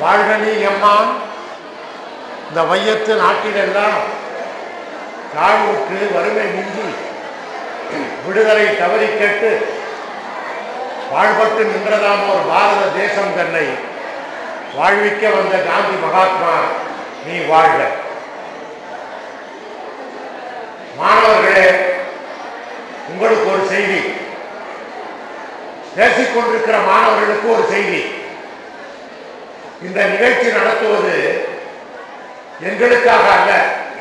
வாழ்கனி எம்மான் இந்த வையத்து நாட்டிலெல்லாம் தாழ்வுற்று வறுமை மிஞ்சி விடுதலை தவறி கேட்டு வாழ்பட்டு நின்றதாம் ஒரு பாரத தேசம் தன்னை வாழ்விக்க வந்த காந்தி மகாத்மா நீ வாழ்க மாணவர்களே உங்களுக்கு ஒரு செய்தி பேசிக் கொண்டிருக்கிற மாணவர்களுக்கு ஒரு செய்தி இந்த நிகழ்ச்சி நடத்துவது எங்களுக்காக அல்ல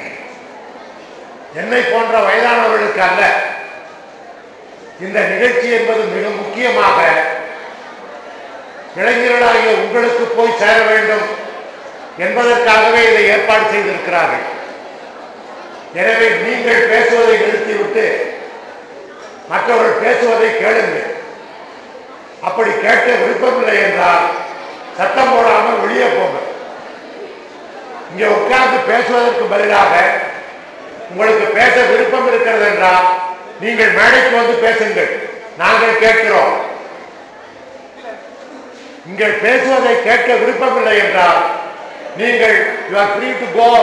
என்னை போன்ற வயதானவர்களுக்கு அல்ல இந்த நிகழ்ச்சி என்பது மிக முக்கியமாக இளைஞர்களாகிய உங்களுக்கு போய் சேர வேண்டும் என்பதற்காகவே இதை ஏற்பாடு செய்திருக்கிறார்கள் எனவே நீங்கள் பேசுவதை நிறுத்திவிட்டு மற்றவர்கள் பேசுவதை கேளுங்கள் அப்படி கேட்க விருப்பமில்லை என்றால் சத்தம் போடாமல் வெளியே போங்க இங்கே உட்கார்ந்து பேசுவதற்கு பதிலாக உங்களுக்கு பேச விருப்பம் இருக்கிறது என்றால் நீங்கள் மேடைக்கு வந்து பேசுங்கள் நாங்கள் கேட்கிறோம் நீங்கள் பேசுவதை கேட்க விருப்பமில்லை என்றால் நீங்கள் you are free to go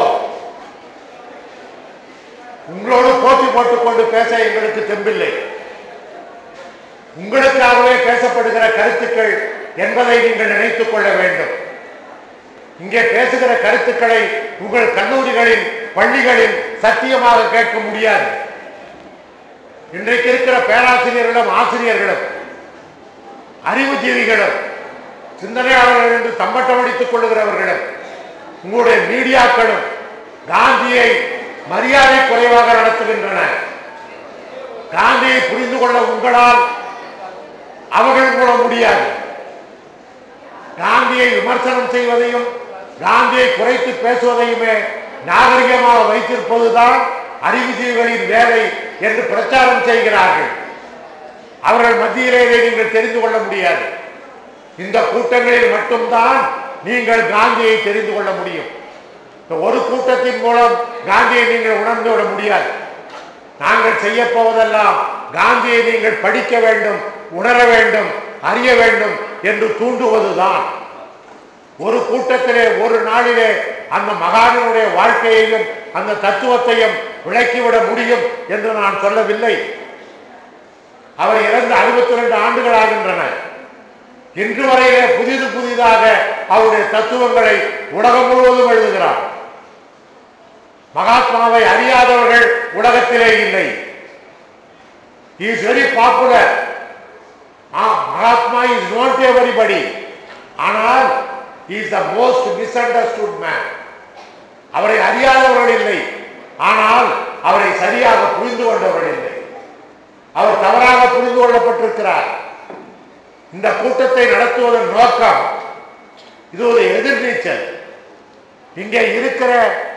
உங்களோடு போட்டி போட்டுக் கொண்டு பேச எங்களுக்கு தெம்பில்லை உங்களுக்காகவே பேசப்படுகிற கருத்துக்கள் என்பதை நீங்கள் நினைத்துக் கொள்ள வேண்டும் இங்கே பேசுகிற கருத்துக்களை உங்கள் கல்லூரிகளில் பள்ளிகளில் சத்தியமாக கேட்க முடியாது இன்றைக்கு இருக்கிற பேராசிரியர்களும் ஆசிரியர்களும் அறிவுஜீவிகளும் சிந்தனையாளர்கள் என்று தம்பட்டமடித்துக் கொள்ளுகிறவர்களும் உங்களுடைய மீடியாக்களும் காந்தியை மரியாதை குறைவாக நடத்துகின்றன காந்தியை புரிந்து கொள்ள உங்களால் அவர்கள் கூட முடியாது காந்தியை விமர்சனம் செய்வதையும் காந்தியை குறைத்து பேசுவதையுமே நாகரிகமாக வைத்திருப்பதுதான் அறிவுஜீவிகளின் வேலை என்று பிரச்சாரம் செய்கிறார்கள் அவர்கள் மத்தியிலே இதை நீங்கள் தெரிந்து கொள்ள முடியாது இந்த கூட்டங்களில் மட்டும்தான் நீங்கள் காந்தியை தெரிந்து கொள்ள முடியும் இந்த ஒரு கூட்டத்தின் மூலம் காந்தியை நீங்கள் உணர்ந்து விட முடியாது நாங்கள் செய்ய போவதெல்லாம் காந்தியை நீங்கள் படிக்க வேண்டும் உணர வேண்டும் அறிய வேண்டும் என்று தூண்டுவதுதான் ஒரு கூட்டத்திலே ஒரு நாளிலே அந்த மகானுடைய வாழ்க்கையையும் அந்த தத்துவத்தையும் விளக்கிவிட முடியும் என்று நான் சொல்லவில்லை அவர் இறந்து அறுபத்தி ரெண்டு ஆண்டுகள் ஆகின்றன இன்று வரையிலே புதிது புதிதாக அவருடைய தத்துவங்களை உலகம் முழுவதும் எழுதுகிறார் மகாத்மாவை அறியாதவர்கள் உலகத்திலே இல்லை is very popular Mahatma is not everybody ஆனால் is the most misunderstood man அவரை அறியாதவர்கள் இல்லை ஆனால் அவரை சரியாக புரிந்து கொண்டவர்கள் இல்லை அவர் தவறாக புரிந்து கொள்ளப்பட்டிருக்கிறார் இந்த கூட்டத்தை நடத்துவதன் நோக்கம் இது ஒரு எதிர்நீச்சல் இங்கே இருக்கிற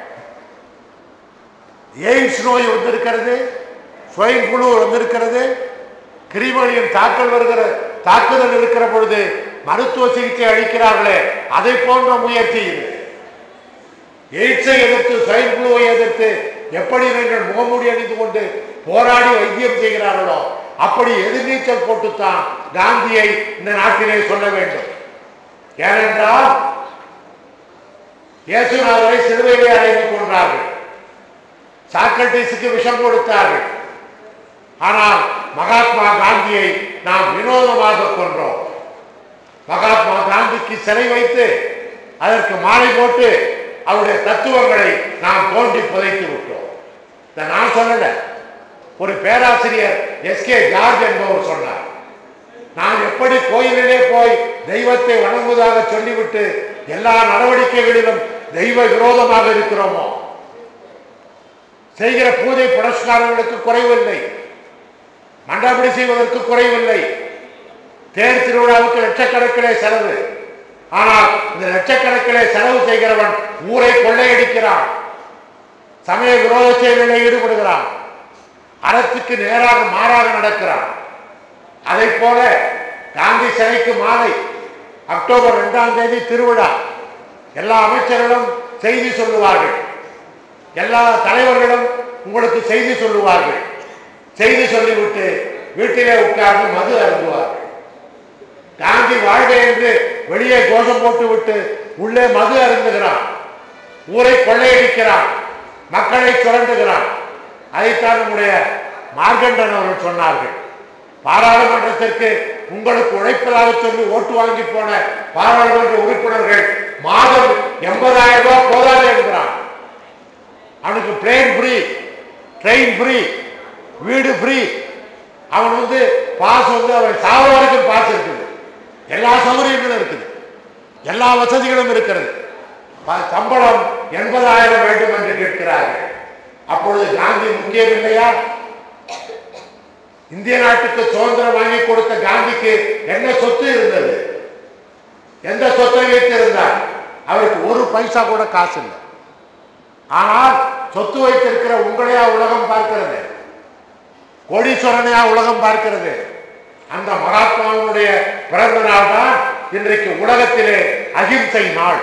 எய்ம்ஸ் நோய் வந்திருக்கிறது ஸ்வைன் புழு வந்திருக்கிறது கிருமிகளின் தாக்கல் வருகிற தாக்குதல் இருக்கிற பொழுது மருத்துவ சிகிச்சை அளிக்கிறார்களே அதை போன்ற முயற்சி இது எய்ட்ஸை எதிர்த்து ஸ்வைன் புழுவை எதிர்த்து எப்படி நீங்கள் முகமூடி அணிந்து கொண்டு போராடி வைத்தியம் செய்கிறார்களோ அப்படி எதிர்நீச்சல் போட்டுத்தான் காந்தியை இந்த நாட்டிலே சொல்ல வேண்டும் ஏனென்றால் இயேசுநாதரை சிலுவையிலே அடைந்து கொண்டார்கள் சாக்ரட்டிஸுக்கு விஷம் கொடுத்தார்கள் ஆனால் மகாத்மா காந்தியை நாம் வினோதமாக கொன்றோம் மகாத்மா காந்திக்கு சிலை வைத்து அதற்கு மாலை போட்டு அவருடைய தத்துவங்களை நாம் தோண்டி புதைத்து விட்டோம் இதை நான் சொல்லல ஒரு பேராசிரியர் எஸ் கே ஜார்ஜ் என்பவர் சொன்னார் நாம் எப்படி கோயிலிலே போய் தெய்வத்தை வணங்குவதாக சொல்லிவிட்டு எல்லா நடவடிக்கைகளிலும் தெய்வ விரோதமாக இருக்கிறோமோ செய்கிற பூஜை புரஸ்காரங்களுக்கு குறைவில்லை மண்டபடி செய்வதற்கு குறைவில்லை தேர் திருவிழாவுக்கு லட்சக்கணக்கிலே செலவு ஆனால் இந்த லட்சக்கணக்கிலே செலவு செய்கிறவன் ஊரை கொள்ளையடிக்கிறான் சமய விரோத செயலில் ஈடுபடுகிறான் அறத்துக்கு நேராக மாறாக நடக்கிறான் அதை போல காந்தி சிலைக்கு மாலை அக்டோபர் இரண்டாம் தேதி திருவிழா எல்லா அமைச்சர்களும் செய்தி சொல்லுவார்கள் எல்லா தலைவர்களும் உங்களுக்கு செய்தி சொல்லுவார்கள் செய்தி சொல்லிவிட்டு வீட்டிலே உட்கார்ந்து மது அருந்துவார்கள் காந்தி வாழ்க என்று வெளியே கோஷம் போட்டு விட்டு உள்ளே மது அருந்துகிறான் ஊரை கொள்ளையடிக்கிறான் மக்களை சுரண்டுகிறான் அதைத்தான் நம்முடைய மார்கண்டன் அவர்கள் சொன்னார்கள் பாராளுமன்றத்திற்கு உங்களுக்கு உழைப்பதாக சொல்லி ஓட்டு வாங்கி போன பாராளுமன்ற உறுப்பினர்கள் மாதம் எண்பதாயிரம் ரூபாய் போதாது என்கிறான் அவனுக்கு பிளேன் ஃப்ரீ ட்ரெயின் ஃப்ரீ வீடு ஃப்ரீ அவன் வந்து பாஸ் வந்து அவன் சாவர வரைக்கும் பாஸ் இருக்குது எல்லா சௌகரியங்களும் இருக்குது எல்லா வசதிகளும் இருக்கிறது ப- சம்பளம் எண்பதாயிரம் வேண்டும் என்று கேட்கிறார்கள் அப்பொழுது காந்தி முக்கியம் இல்லையா இந்திய நாட்டுக்கு சுதந்திரம் வாங்கி கொடுத்த காந்திக்கு என்ன சொத்து இருந்தது எந்த சொத்தை வைத்திருந்தார் அவருக்கு ஒரு பைசா கூட காசு இல்லை ஆனால் சொத்து வைத்திருக்கிற உங்களையா உலகம் பார்க்கிறது கோடீஸ்வரனையா உலகம் பார்க்கிறது அந்த மகாத்மாவுடைய பிறந்த நாள் தான் இன்றைக்கு உலகத்திலே அகிம்சை நாள்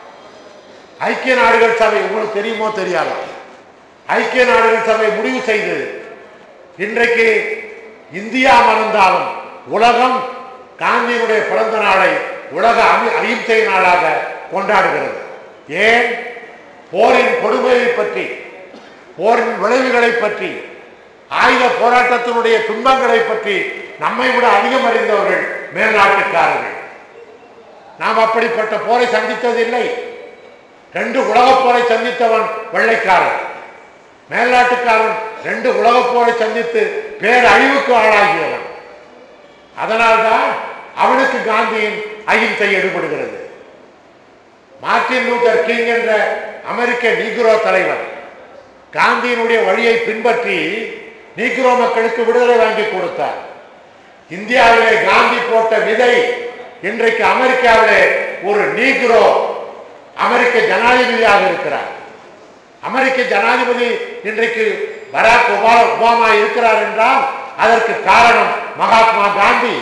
ஐக்கிய நாடுகள் சபை உங்களுக்கு தெரியுமோ தெரியாதா ஐக்கிய நாடுகள் சபை முடிவு செய்தது இன்றைக்கு இந்தியா மறந்தாலும் உலகம் காந்தியினுடைய பிறந்த நாளை உலக அமி- அகிம்சை நாளாக கொண்டாடுகிறது ஏன் போரின் கொடுமையை பற்றி போரின் விளைவுகளை பற்றி ஆயுத போராட்டத்தினுடைய துன்பங்களை பற்றி நம்மை விட அதிகம் அறிந்தவர்கள் மேல்நாட்டுக்காரர்கள் நாம் அப்படிப்பட்ட போரை சந்தித்ததில்லை ரெண்டு உலகப் போரை சந்தித்தவன் வெள்ளைக்காரன் மேல்நாட்டுக்காரன் ரெண்டு உலகப் போரை சந்தித்து பேரழிவுக்கு ஆளாகியவன் அதனால்தான் அவனுக்கு காந்தியின் அகிம்சை எடுபடுகிறது மார்ட்டின் லூதர் கிங் என்ற அமெரிக்க நீக்ரோ தலைவர் காந்தியினுடைய வழியை பின்பற்றி நீக்ரோ மக்களுக்கு விடுதலை வாங்கி கொடுத்தார் இந்தியாவிலே காந்தி போட்ட விதை இன்றைக்கு அமெரிக்காவிலே ஒரு நீக்ரோ அமெரிக்க ஜனாதிபதியாக இருக்கிறார் அமெரிக்க ஜனாதிபதி இன்றைக்கு பராக் ஒபா- ஒபாமா இருக்கிறார் என்றால் அதற்கு காரணம் மகாத்மா காந்தி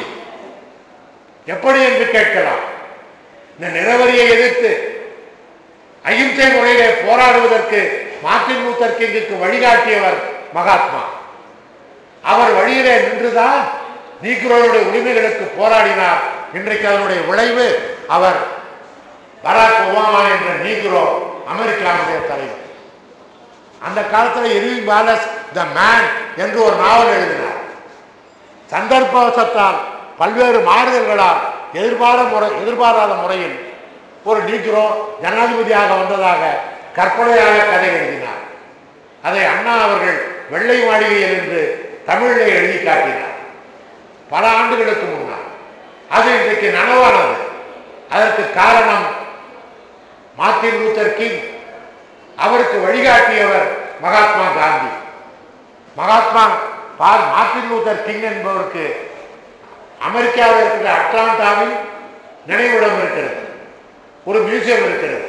எப்படி என்று கேட்கலாம் இந்த நிறவரியை எதிர்த்து அகிம்சை முறையிலே போராடுவதற்கு மார்ட்டின் லூத்தர் கிங்குக்கு வழிகாட்டியவர் மகாத்மா அவர் வழியிலே நின்றுதான் நீக்ரோனுடைய உரிமைகளுக்கு போராடினார் இன்றைக்கு அதனுடைய விளைவு அவர் பராக் ஒபாமா என்ற நீக்ரோ அமெரிக்காவுடைய தலைவர் அந்த காலத்தில் எரிவிங் பாலஸ் த மேன் என்று ஒரு நாவல் எழுதினார் சந்தர்ப்பவசத்தால் பல்வேறு மாறுதல்களால் எதிர்பாராத முறை எதிர்பாராத முறையில் ஒரு நீக்ரோ ஜனாதிபதியாக வந்ததாக கற்பனையாக கதை எழுதினார் அதை அண்ணா அவர்கள் வெள்ளை மாளிகையில் என்று தமிழிலே எழுதி காட்டினார் பல ஆண்டுகளுக்கு முன்னால் அது இன்றைக்கு நனவானது அதற்கு காரணம் மார்ட்டின் லூத்தர் கிங் அவருக்கு வழிகாட்டியவர் மகாத்மா காந்தி மகாத்மா பா- மார்ட்டின் லூத்தர் கிங் என்பவருக்கு அமெரிக்காவில் இருக்கிற அட்லாண்டாவில் நினைவிடம் இருக்கிறது ஒரு மியூசியம் இருக்கிறது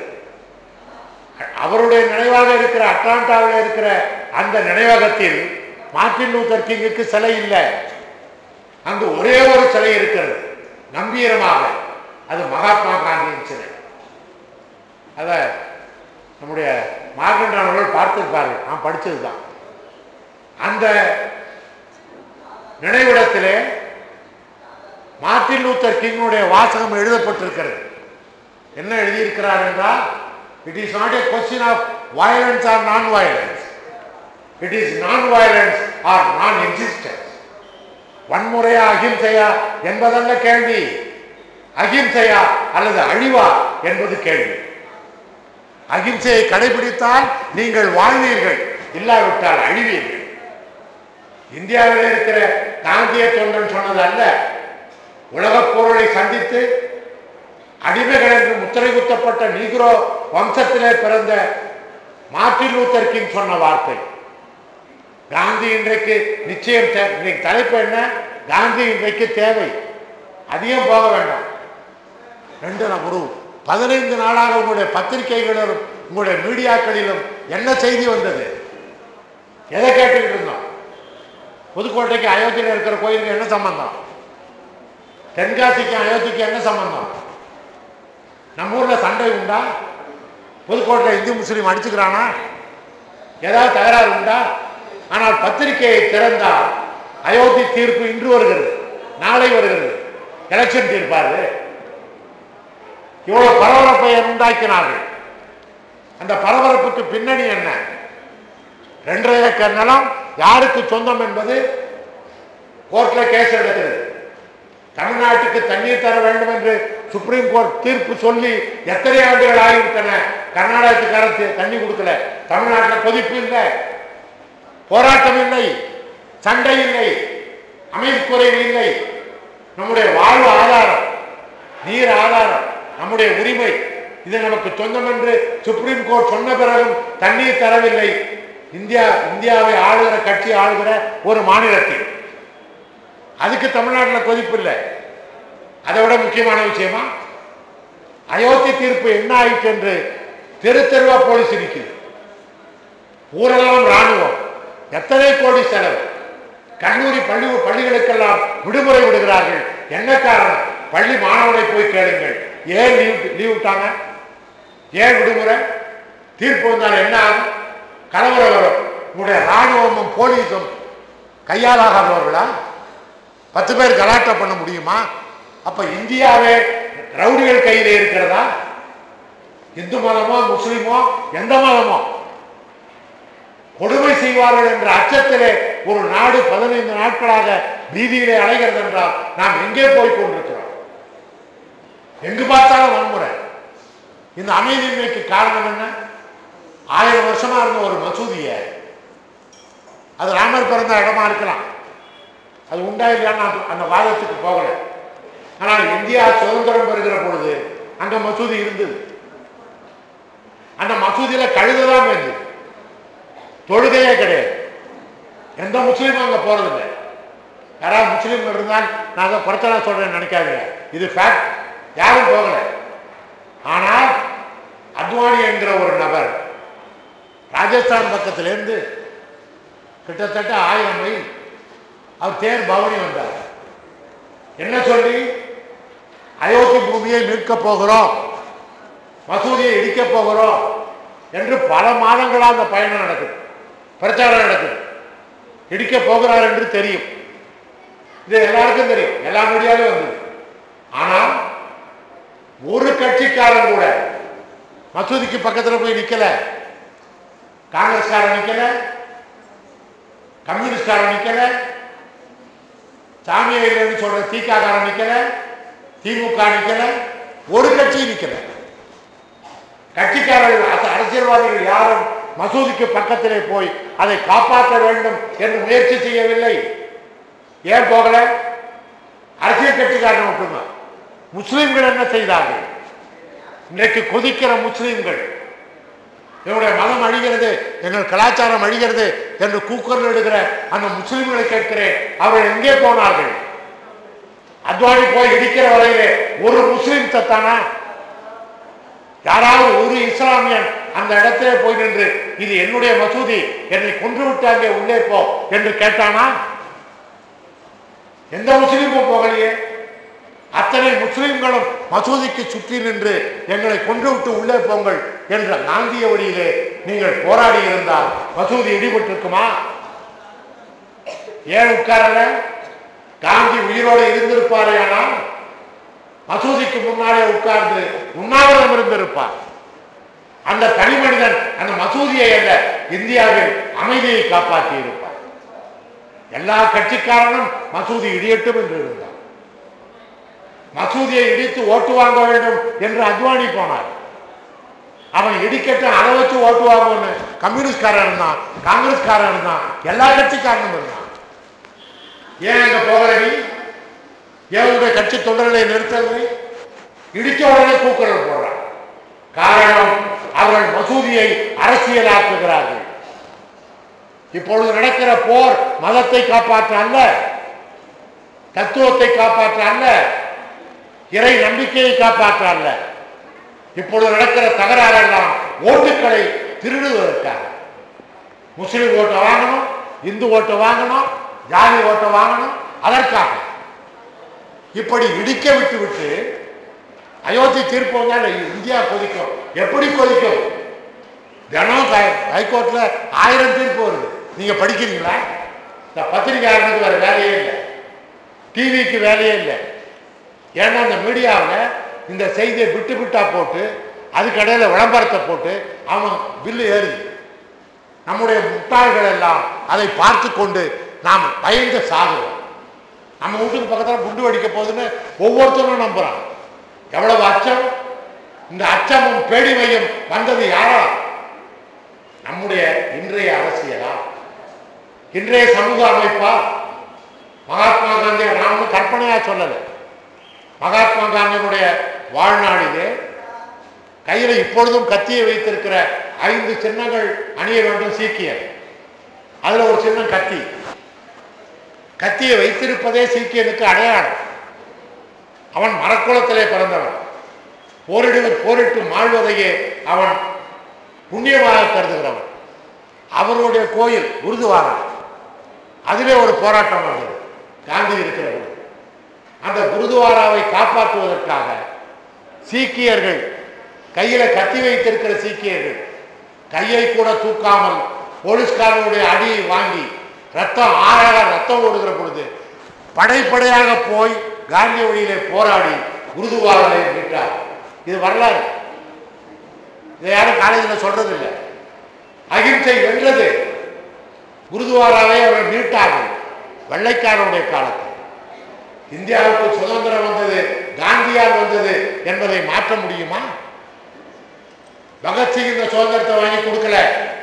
அவருடைய நினைவாக இருக்கிற அட்லாண்டாவில் இருக்கிற அந்த நினைவகத்தில் மார்ட்டின் லூத்தர் கிங்குக்கு சிலை இல்லை அங்கு ஒரே ஒரு சிலை இருக்கிறது கம்பீரமாக அது மகாத்மா காந்தியின் சிலை அதை நம்முடைய மார்கண்டன் அவர்கள் பார்த்திருப்பார்கள் நான் படித்தது தான் அந்த நினைவிடத்திலே மார்ட்டின் லூத்தர் கிங்குடைய வாசகம் எழுதப்பட்டிருக்கிறது என்ன எழுதியிருக்கிறார் என்றால் it is not a question of violence or non violence it is non violence or non existence வன்முறையா அகிம்சையா என்பதல்ல கேள்வி அகிம்சையா அல்லது அழிவா என்பது கேள்வி அகிம்சையை கடைபிடித்தால் நீங்கள் வாழ்வீர்கள் இல்லாவிட்டால் அழிவீர்கள் இந்தியாவில் இருக்கிற காந்திய தொண்டன் சொன்னது அல்ல உலகப் பொருளை சந்தித்து அடிமைகள் என்று முத்திரை குத்தப்பட்ட நீக்ரோ வம்சத்திலே பிறந்த மார்ட்டின் லூத்தர் கிங் சொன்ன வார்த்தை காந்தி இன்றைக்கு நிச்சயம் தே- இன்னைக்கு தலைப்பு என்ன காந்தி இன்றைக்கு தேவை அதிகம் போக வேண்டாம் ரெண்டு நா- ஒரு பதினைந்து நாளாக உங்களுடைய பத்திரிகைகளிலும் உங்களுடைய மீடியாக்களிலும் என்ன செய்தி வந்தது எதை கேட்டுக்கிட்டு இருந்தோம் புதுக்கோட்டைக்கு அயோத்தியில் இருக்கிற கோயிலுக்கு என்ன சம்பந்தம் தென்காசிக்கு அயோத்திக்கு என்ன சம்பந்தம் நம்ம ஊர்ல சண்டை உண்டா புதுக்கோட்டையில் இந்து முஸ்லீம் அடிச்சுக்கிறானா ஏதாவது தகராறு உண்டா ஆனால் பத்திரிகையை திறந்தால் அயோத்தி தீர்ப்பு இன்று வருகிறது நாளை வருகிறது எலெக்ஷன் தீர்ப்பாரு இவ்வளவு பரபரப்பை உண்டாக்கினார்கள் அந்த பரபரப்புக்கு பின்னணி என்ன ரெண்டரை ஏக்கர் நிலம் யாருக்கு சொந்தம் என்பது கோர்ட்ல கேஸ் எடுக்கிறது தமிழ்நாட்டுக்கு தண்ணீர் தர வேண்டும் என்று சுப்ரீம் கோர்ட் தீர்ப்பு சொல்லி எத்தனை ஆண்டுகள் ஆகிவிட்டன கர்நாடகத்துக்காரத்து தண்ணி கொடுக்கல தமிழ்நாட்டில் கொதிப்பு இல்லை போராட்டம் இல்லை சண்டை இல்லை அமைதி குறைவு இல்லை நம்முடைய வாழ்வு ஆதாரம் நீர் ஆதாரம் நம்முடைய உரிமை இது நமக்கு சொந்தம் என்று சுப்ரீம் கோர்ட் சொன்ன பிறகும் தண்ணீர் தரவில்லை இந்தியா இந்தியாவை ஆளுகிற கட்சி ஆளுகிற ஒரு மாநிலத்தில் அதுக்கு தமிழ்நாட்டில் கொதிப்பு இல்லை அதை விட முக்கியமான விஷயமா அயோத்தி தீர்ப்பு என்ன ஆயிற்று என்று தெரு தெருவா போலீஸ் இருக்குது ஊரெல்லாம் ராணுவம் எத்தனை கோடி செலவு கல்லூரி பள்ளி பள்ளிகளுக்கெல்லாம் விடுமுறை விடுகிறார்கள் என்ன காரணம் பள்ளி மாணவனை போய் கேளுங்கள் ஏன் லீவ் லீவ் விட்டாங்க ஏன் விடுமுறை தீர்ப்பு வந்தால் என்ன ஆகும் கலவரம் வரும் உங்களுடைய ராணுவமும் போலீஸும் கையாலாகாதவர்களா பத்து பேர் கலாட்டம் பண்ண முடியுமா அப்ப இந்தியாவே ரவுடிகள் கையில இருக்கிறதா இந்து மதமோ முஸ்லிமோ எந்த மதமோ கொடுமை செய்வார்கள் என்ற அச்சத்திலே ஒரு நாடு பதினைந்து நாட்களாக வீதியிலே அலைகிறது என்றால் நாம் எங்கே போய் கொண்டிருக்கிறோம் எங்கு பார்த்தாலும் வன்முறை இந்த அமைதியின்மைக்கு காரணம் என்ன ஆயிரம் வருஷமா இருந்த ஒரு மசூதிய அது ராமர் பிறந்த இடமா இருக்கலாம் அது உண்டா இல்லையான்னு நான் அந்த வாதத்துக்கு போகல ஆனால் இந்தியா சுதந்திரம் பெறுகிற பொழுது அங்க மசூதி இருந்தது அந்த மசூதியில கழுதுதான் இருந்தது தொழுகையே கிடையாது எந்த முஸ்லீமும் அங்க போறதில்லை யாராவது முஸ்லீம் இருந்தால் நான் அதை பிரச்சனை சொல்றேன்னு நினைக்காதீங்க இது ஃபேக்ட் யாரும் போகல ஆனால் அத்வானி என்கிற ஒரு நபர் ராஜஸ்தான் பக்கத்திலிருந்து கிட்டத்தட்ட ஆயிரம் மைல் அவர் தேர் பவனி வந்தார் என்ன சொல்லி அயோத்தி பூமியை மீட்கப் போகிறோம் மசூதியை இடிக்கப் போகிறோம் என்று பல மாதங்களாக அந்த பயணம் நடக்குது பிரச்சாரம் நடக்குது இடிக்க போகிறார் என்று தெரியும் இது எல்லாருக்கும் தெரியும் எல்லா மீடியாலும் வந்தது ஆனால் ஒரு கட்சிக்காரன் கூட மசூதிக்கு பக்கத்துல போய் நிக்கல காங்கிரஸ்காரன் நிக்கல கம்யூனிஸ்ட்காரன் நிக்கல சாமியை இல்லைன்னு சொல்ற திகாகாரன் நிக்கல திமுக நிக்கல ஒரு கட்சி நிக்கல கட்சிக்காரர்கள் அர- அரசியல்வாதிகள் யாரும் மசூதிக்கு பக்கத்திலே போய் அதை காப்பாற்ற வேண்டும் என்று முயற்சி செய்யவில்லை ஏன் போகல அரசியல் கட்சிக்காரன் மட்டும்தான் முஸ்லிம்கள் என்ன செய்தார்கள் இன்றைக்கு கொதிக்கிற முஸ்லிம்கள் என்னுடைய மதம் அழிகிறது எங்கள் கலாச்சாரம் அழிகிறது என்று கூக்குரல் இடுகிற அந்த முஸ்லிம்களை கேட்கிறேன் அவர்கள் எங்கே போனார்கள் அத்வானி போய் இடிக்கிற வரையிலே ஒரு முஸ்லிம் சத்தானா யாராவது ஒரு இஸ்லாமியன் அந்த இடத்திலே போய் நின்று இது என்னுடைய மசூதி என்னை கொன்று விட்டு அங்கே உள்ளே போ என்று கேட்டானா எந்த முஸ்லீமும் போகலையே அத்தனை முஸ்லிம்களும் மசூதிக்கு சுற்றி நின்று எங்களை கொன்று விட்டு உள்ளே போங்கள் என்ற காந்திய வழியிலே நீங்கள் போராடி இருந்தால் மசூதி இடிபட்டிருக்குமா ஏன் உட்காரல காந்தி உயிரோடு இருந்திருப்பாரே ஆனால் மசூதிக்கு முன்னாலே உட்கார்ந்து உண்ணாவிரதம் இருந்திருப்பார் அந்த தனி மனிதன் அந்த மசூதியை அல்ல இந்தியாவில் அமைதியை காப்பாற்றி இருப்பார் எல்லா கட்சிக்காரனும் மசூதி இடியட்டும் என்று இருந்தார் மசூதியை இடித்து ஓட்டு வாங்க வேண்டும் என்று அத்வானி போனார் அவன் இடிக்கட்டும் அதை வச்சு ஓட்டு வாங்குவோன்னு கம்யூனிஸ்ட்காரன் இருந்தான் காங்கிரஸ்காரன் இருந்தான் எல்லா கட்சிக்காரனும் இருந்தான் ஏன் அங்க போகல நீ ஏன் உங்களுடைய கட்சி தொண்டர்களை நிறுத்தவில்லை இடிச்ச உடனே கூக்குரல் போடுறான் காரணம் அவர்கள் மசூதியை அரசியலாக்குகிறார்கள் இப்பொழுது நடக்கிற போர் மதத்தை காப்பாற்ற அல்ல தத்துவத்தை காப்பாற்ற அல்ல இறை நம்பிக்கையை காப்பாற்ற அல்ல இப்பொழுது நடக்கிற தகராறு எல்லாம் ஓட்டுக்களை திருடுவதற்காக முஸ்லிம் ஓட்டை வாங்கணும் இந்து ஓட்டை வாங்கணும் ஜாதி ஓட்டை வாங்கணும் அதற்காக இப்படி இடிக்க விட்டு விட்டு அயோத்தி தீர்ப்பு வந்தால் இந்தியா கொதிக்கும் எப்படி கொதிக்கும் தினம் ஹை- ஹைகோர்ட்ல ஆயிரம் தீர்ப்பு வருது நீங்க படிக்கிறீங்களா இந்த பத்திரிகையாளனுக்கு வேற வேலையே இல்லை டிவிக்கு வேலையே இல்லை ஏன்னா இந்த மீடியாவில் இந்த செய்தியை விட்டு விட்டா போட்டு அதுக்கடையில விளம்பரத்தை போட்டு அவன் பில்லு ஏறுது நம்முடைய முட்டாள்கள் எல்லாம் அதை பார்த்து கொண்டு நாம் பயந்து சாகுறோம் நம்ம வீட்டுக்கு பக்கத்தில் குண்டு வெடிக்க போகுதுன்னு ஒவ்வொருத்தரும் நம்புறான் எவ்வளவு அச்சம் இந்த அச்சமும் பேடிமையும் வந்தது யாரா நம்முடைய இன்றைய அரசியலா இன்றைய சமூக அமைப்பா மகாத்மா காந்தி நான் ஒண்ணும் கற்பனையா சொல்லலை மகாத்மா காந்தியினுடைய வாழ்நாளிலே கையில இப்பொழுதும் கத்தியை வைத்திருக்கிற ஐந்து சின்னங்கள் அணிய வேண்டும் சீக்கியர் அதுல ஒரு சின்னம் கத்தி கத்தியை வைத்திருப்பதே சீக்கியனுக்கு அடையாளம் அவன் மரக்குளத்திலே பிறந்தவன் போரிடு போரிட்டு மாழ்வதையே அவன் புண்ணியமாக கருதுகிறவன் அவருடைய கோயில் குருதுவாரா அதிலே ஒரு போராட்டம் வந்தது காந்தி இருக்கிறவர்கள் அந்த குருதுவாராவை காப்பாற்றுவதற்காக சீக்கியர்கள் கையில கத்தி வைத்திருக்கிற சீக்கியர்கள் கையை கூட தூக்காமல் போலீஸ்காரனுடைய அடியை வாங்கி ரத்தம் ஆறாக ரத்தம் ஓடுகிற பொழுது படைப்படையாக போய் காந்தி வழியிலே போராடி குருதுவாராவை மீட்டார் இது வரலாறு இதை யாரும் காலேஜில் சொல்றது இல்லை அகிம்சை வென்றது குருதுவாராவை அவர்கள் மீட்டார்கள் வெள்ளைக்காரனுடைய காலத்தில் இந்தியாவுக்கு சுதந்திரம் வந்தது காந்தியால் வந்தது என்பதை மாற்ற முடியுமா பகத்சிங் இந்த சுதந்திரத்தை வாங்கி கொடுக்கல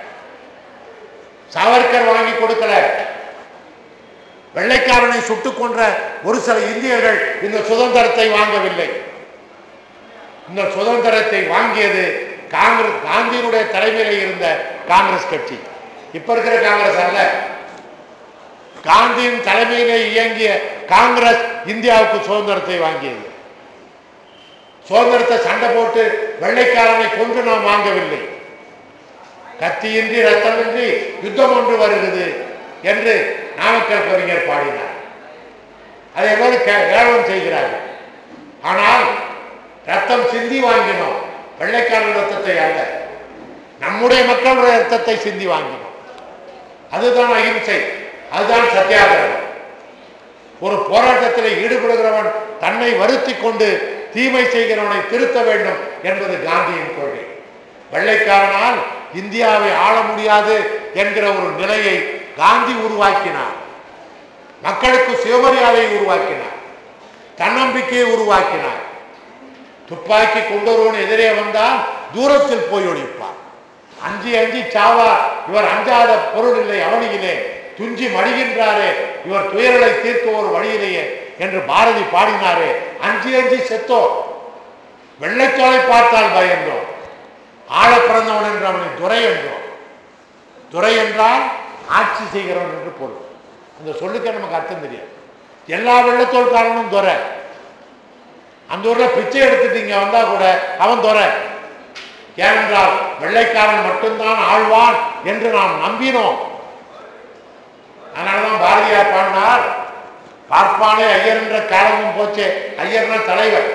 சாவர்கர் வாங்கி கொடுக்கல வெள்ளைக்காரனை சுட்டுக் கொன்ற ஒரு சில இந்தியர்கள் இந்த சுதந்திரத்தை வாங்கவில்லை இந்த சுதந்திரத்தை வாங்கியது காங்கிரஸ் காந்தியினுடைய தலைமையில் இருந்த காங்கிரஸ் கட்சி இப்ப இருக்கிற காங்கிரஸ் அல்ல காந்தியின் தலைமையிலே இயங்கிய காங்கிரஸ் இந்தியாவுக்கு சுதந்திரத்தை வாங்கியது சுதந்திரத்தை சண்டை போட்டு வெள்ளைக்காரனை கொண்டு நாம் வாங்கவில்லை கத்தியின்றி ரத்தமின்றி யுத்தம் ஒன்று வருகிறது என்று நாமக்கல் கவிஞர் பாடினார் அதை எல்லோரும் கே- கேவலம் செய்கிறார்கள் ஆனால் ரத்தம் சிந்தி வாங்கினோம் வெள்ளைக்காரன் ரத்தத்தை அல்ல நம்முடைய மக்களுடைய ரத்தத்தை சிந்தி வாங்கினோம் அதுதான் அகிம்சை அதுதான் சத்தியாகிரகம் ஒரு போராட்டத்தில் ஈடுபடுகிறவன் தன்னை வருத்தி கொண்டு தீமை செய்கிறவனை திருத்த வேண்டும் என்பது காந்தியின் கொள்கை வெள்ளைக்காரனால் இந்தியாவை ஆள முடியாது என்கிற ஒரு நிலையை காந்தி உருவாக்கினார் மக்களுக்கு சுயமரியாதையை உருவாக்கினார் தன்னம்பிக்கையை உருவாக்கினார் துப்பாக்கி கொண்டொருவன் எதிரே வந்தால் தூரத்தில் போய் ஒழிப்பார் அஞ்சி அஞ்சி சாவார் இவர் அஞ்சாத பொருள் இல்லை அவனியிலே துஞ்சி மடிகின்றாரே இவர் துயரலை தீர்க்க ஒரு வழியிலேயே என்று பாரதி பாடினாரே அஞ்சி அஞ்சி செத்தோம் வெள்ளைத்தோலை பார்த்தால் பயந்தோம் ஆழ பிறந்தவன் என்று அவனை துரை என்றோம் துரை என்றால் ஆட்சி செய்கிறவன் என்று பொருள் அந்த சொல்லுக்கு நமக்கு அர்த்தம் தெரியாது எல்லா வெள்ளத்தோல்காரனும் துரை அந்த ஊர்ல பிச்சை எடுத்துட்டு இங்க வந்தா கூட அவன் துரை ஏனென்றால் வெள்ளைக்காரன் மட்டும்தான் ஆழ்வான் என்று நாம் நம்பினோம் அதனாலதான் பாரதியார் பாடினார் பார்ப்பானே ஐயர் என்ற காலமும் போச்சே ஐயர்னா தலைவர்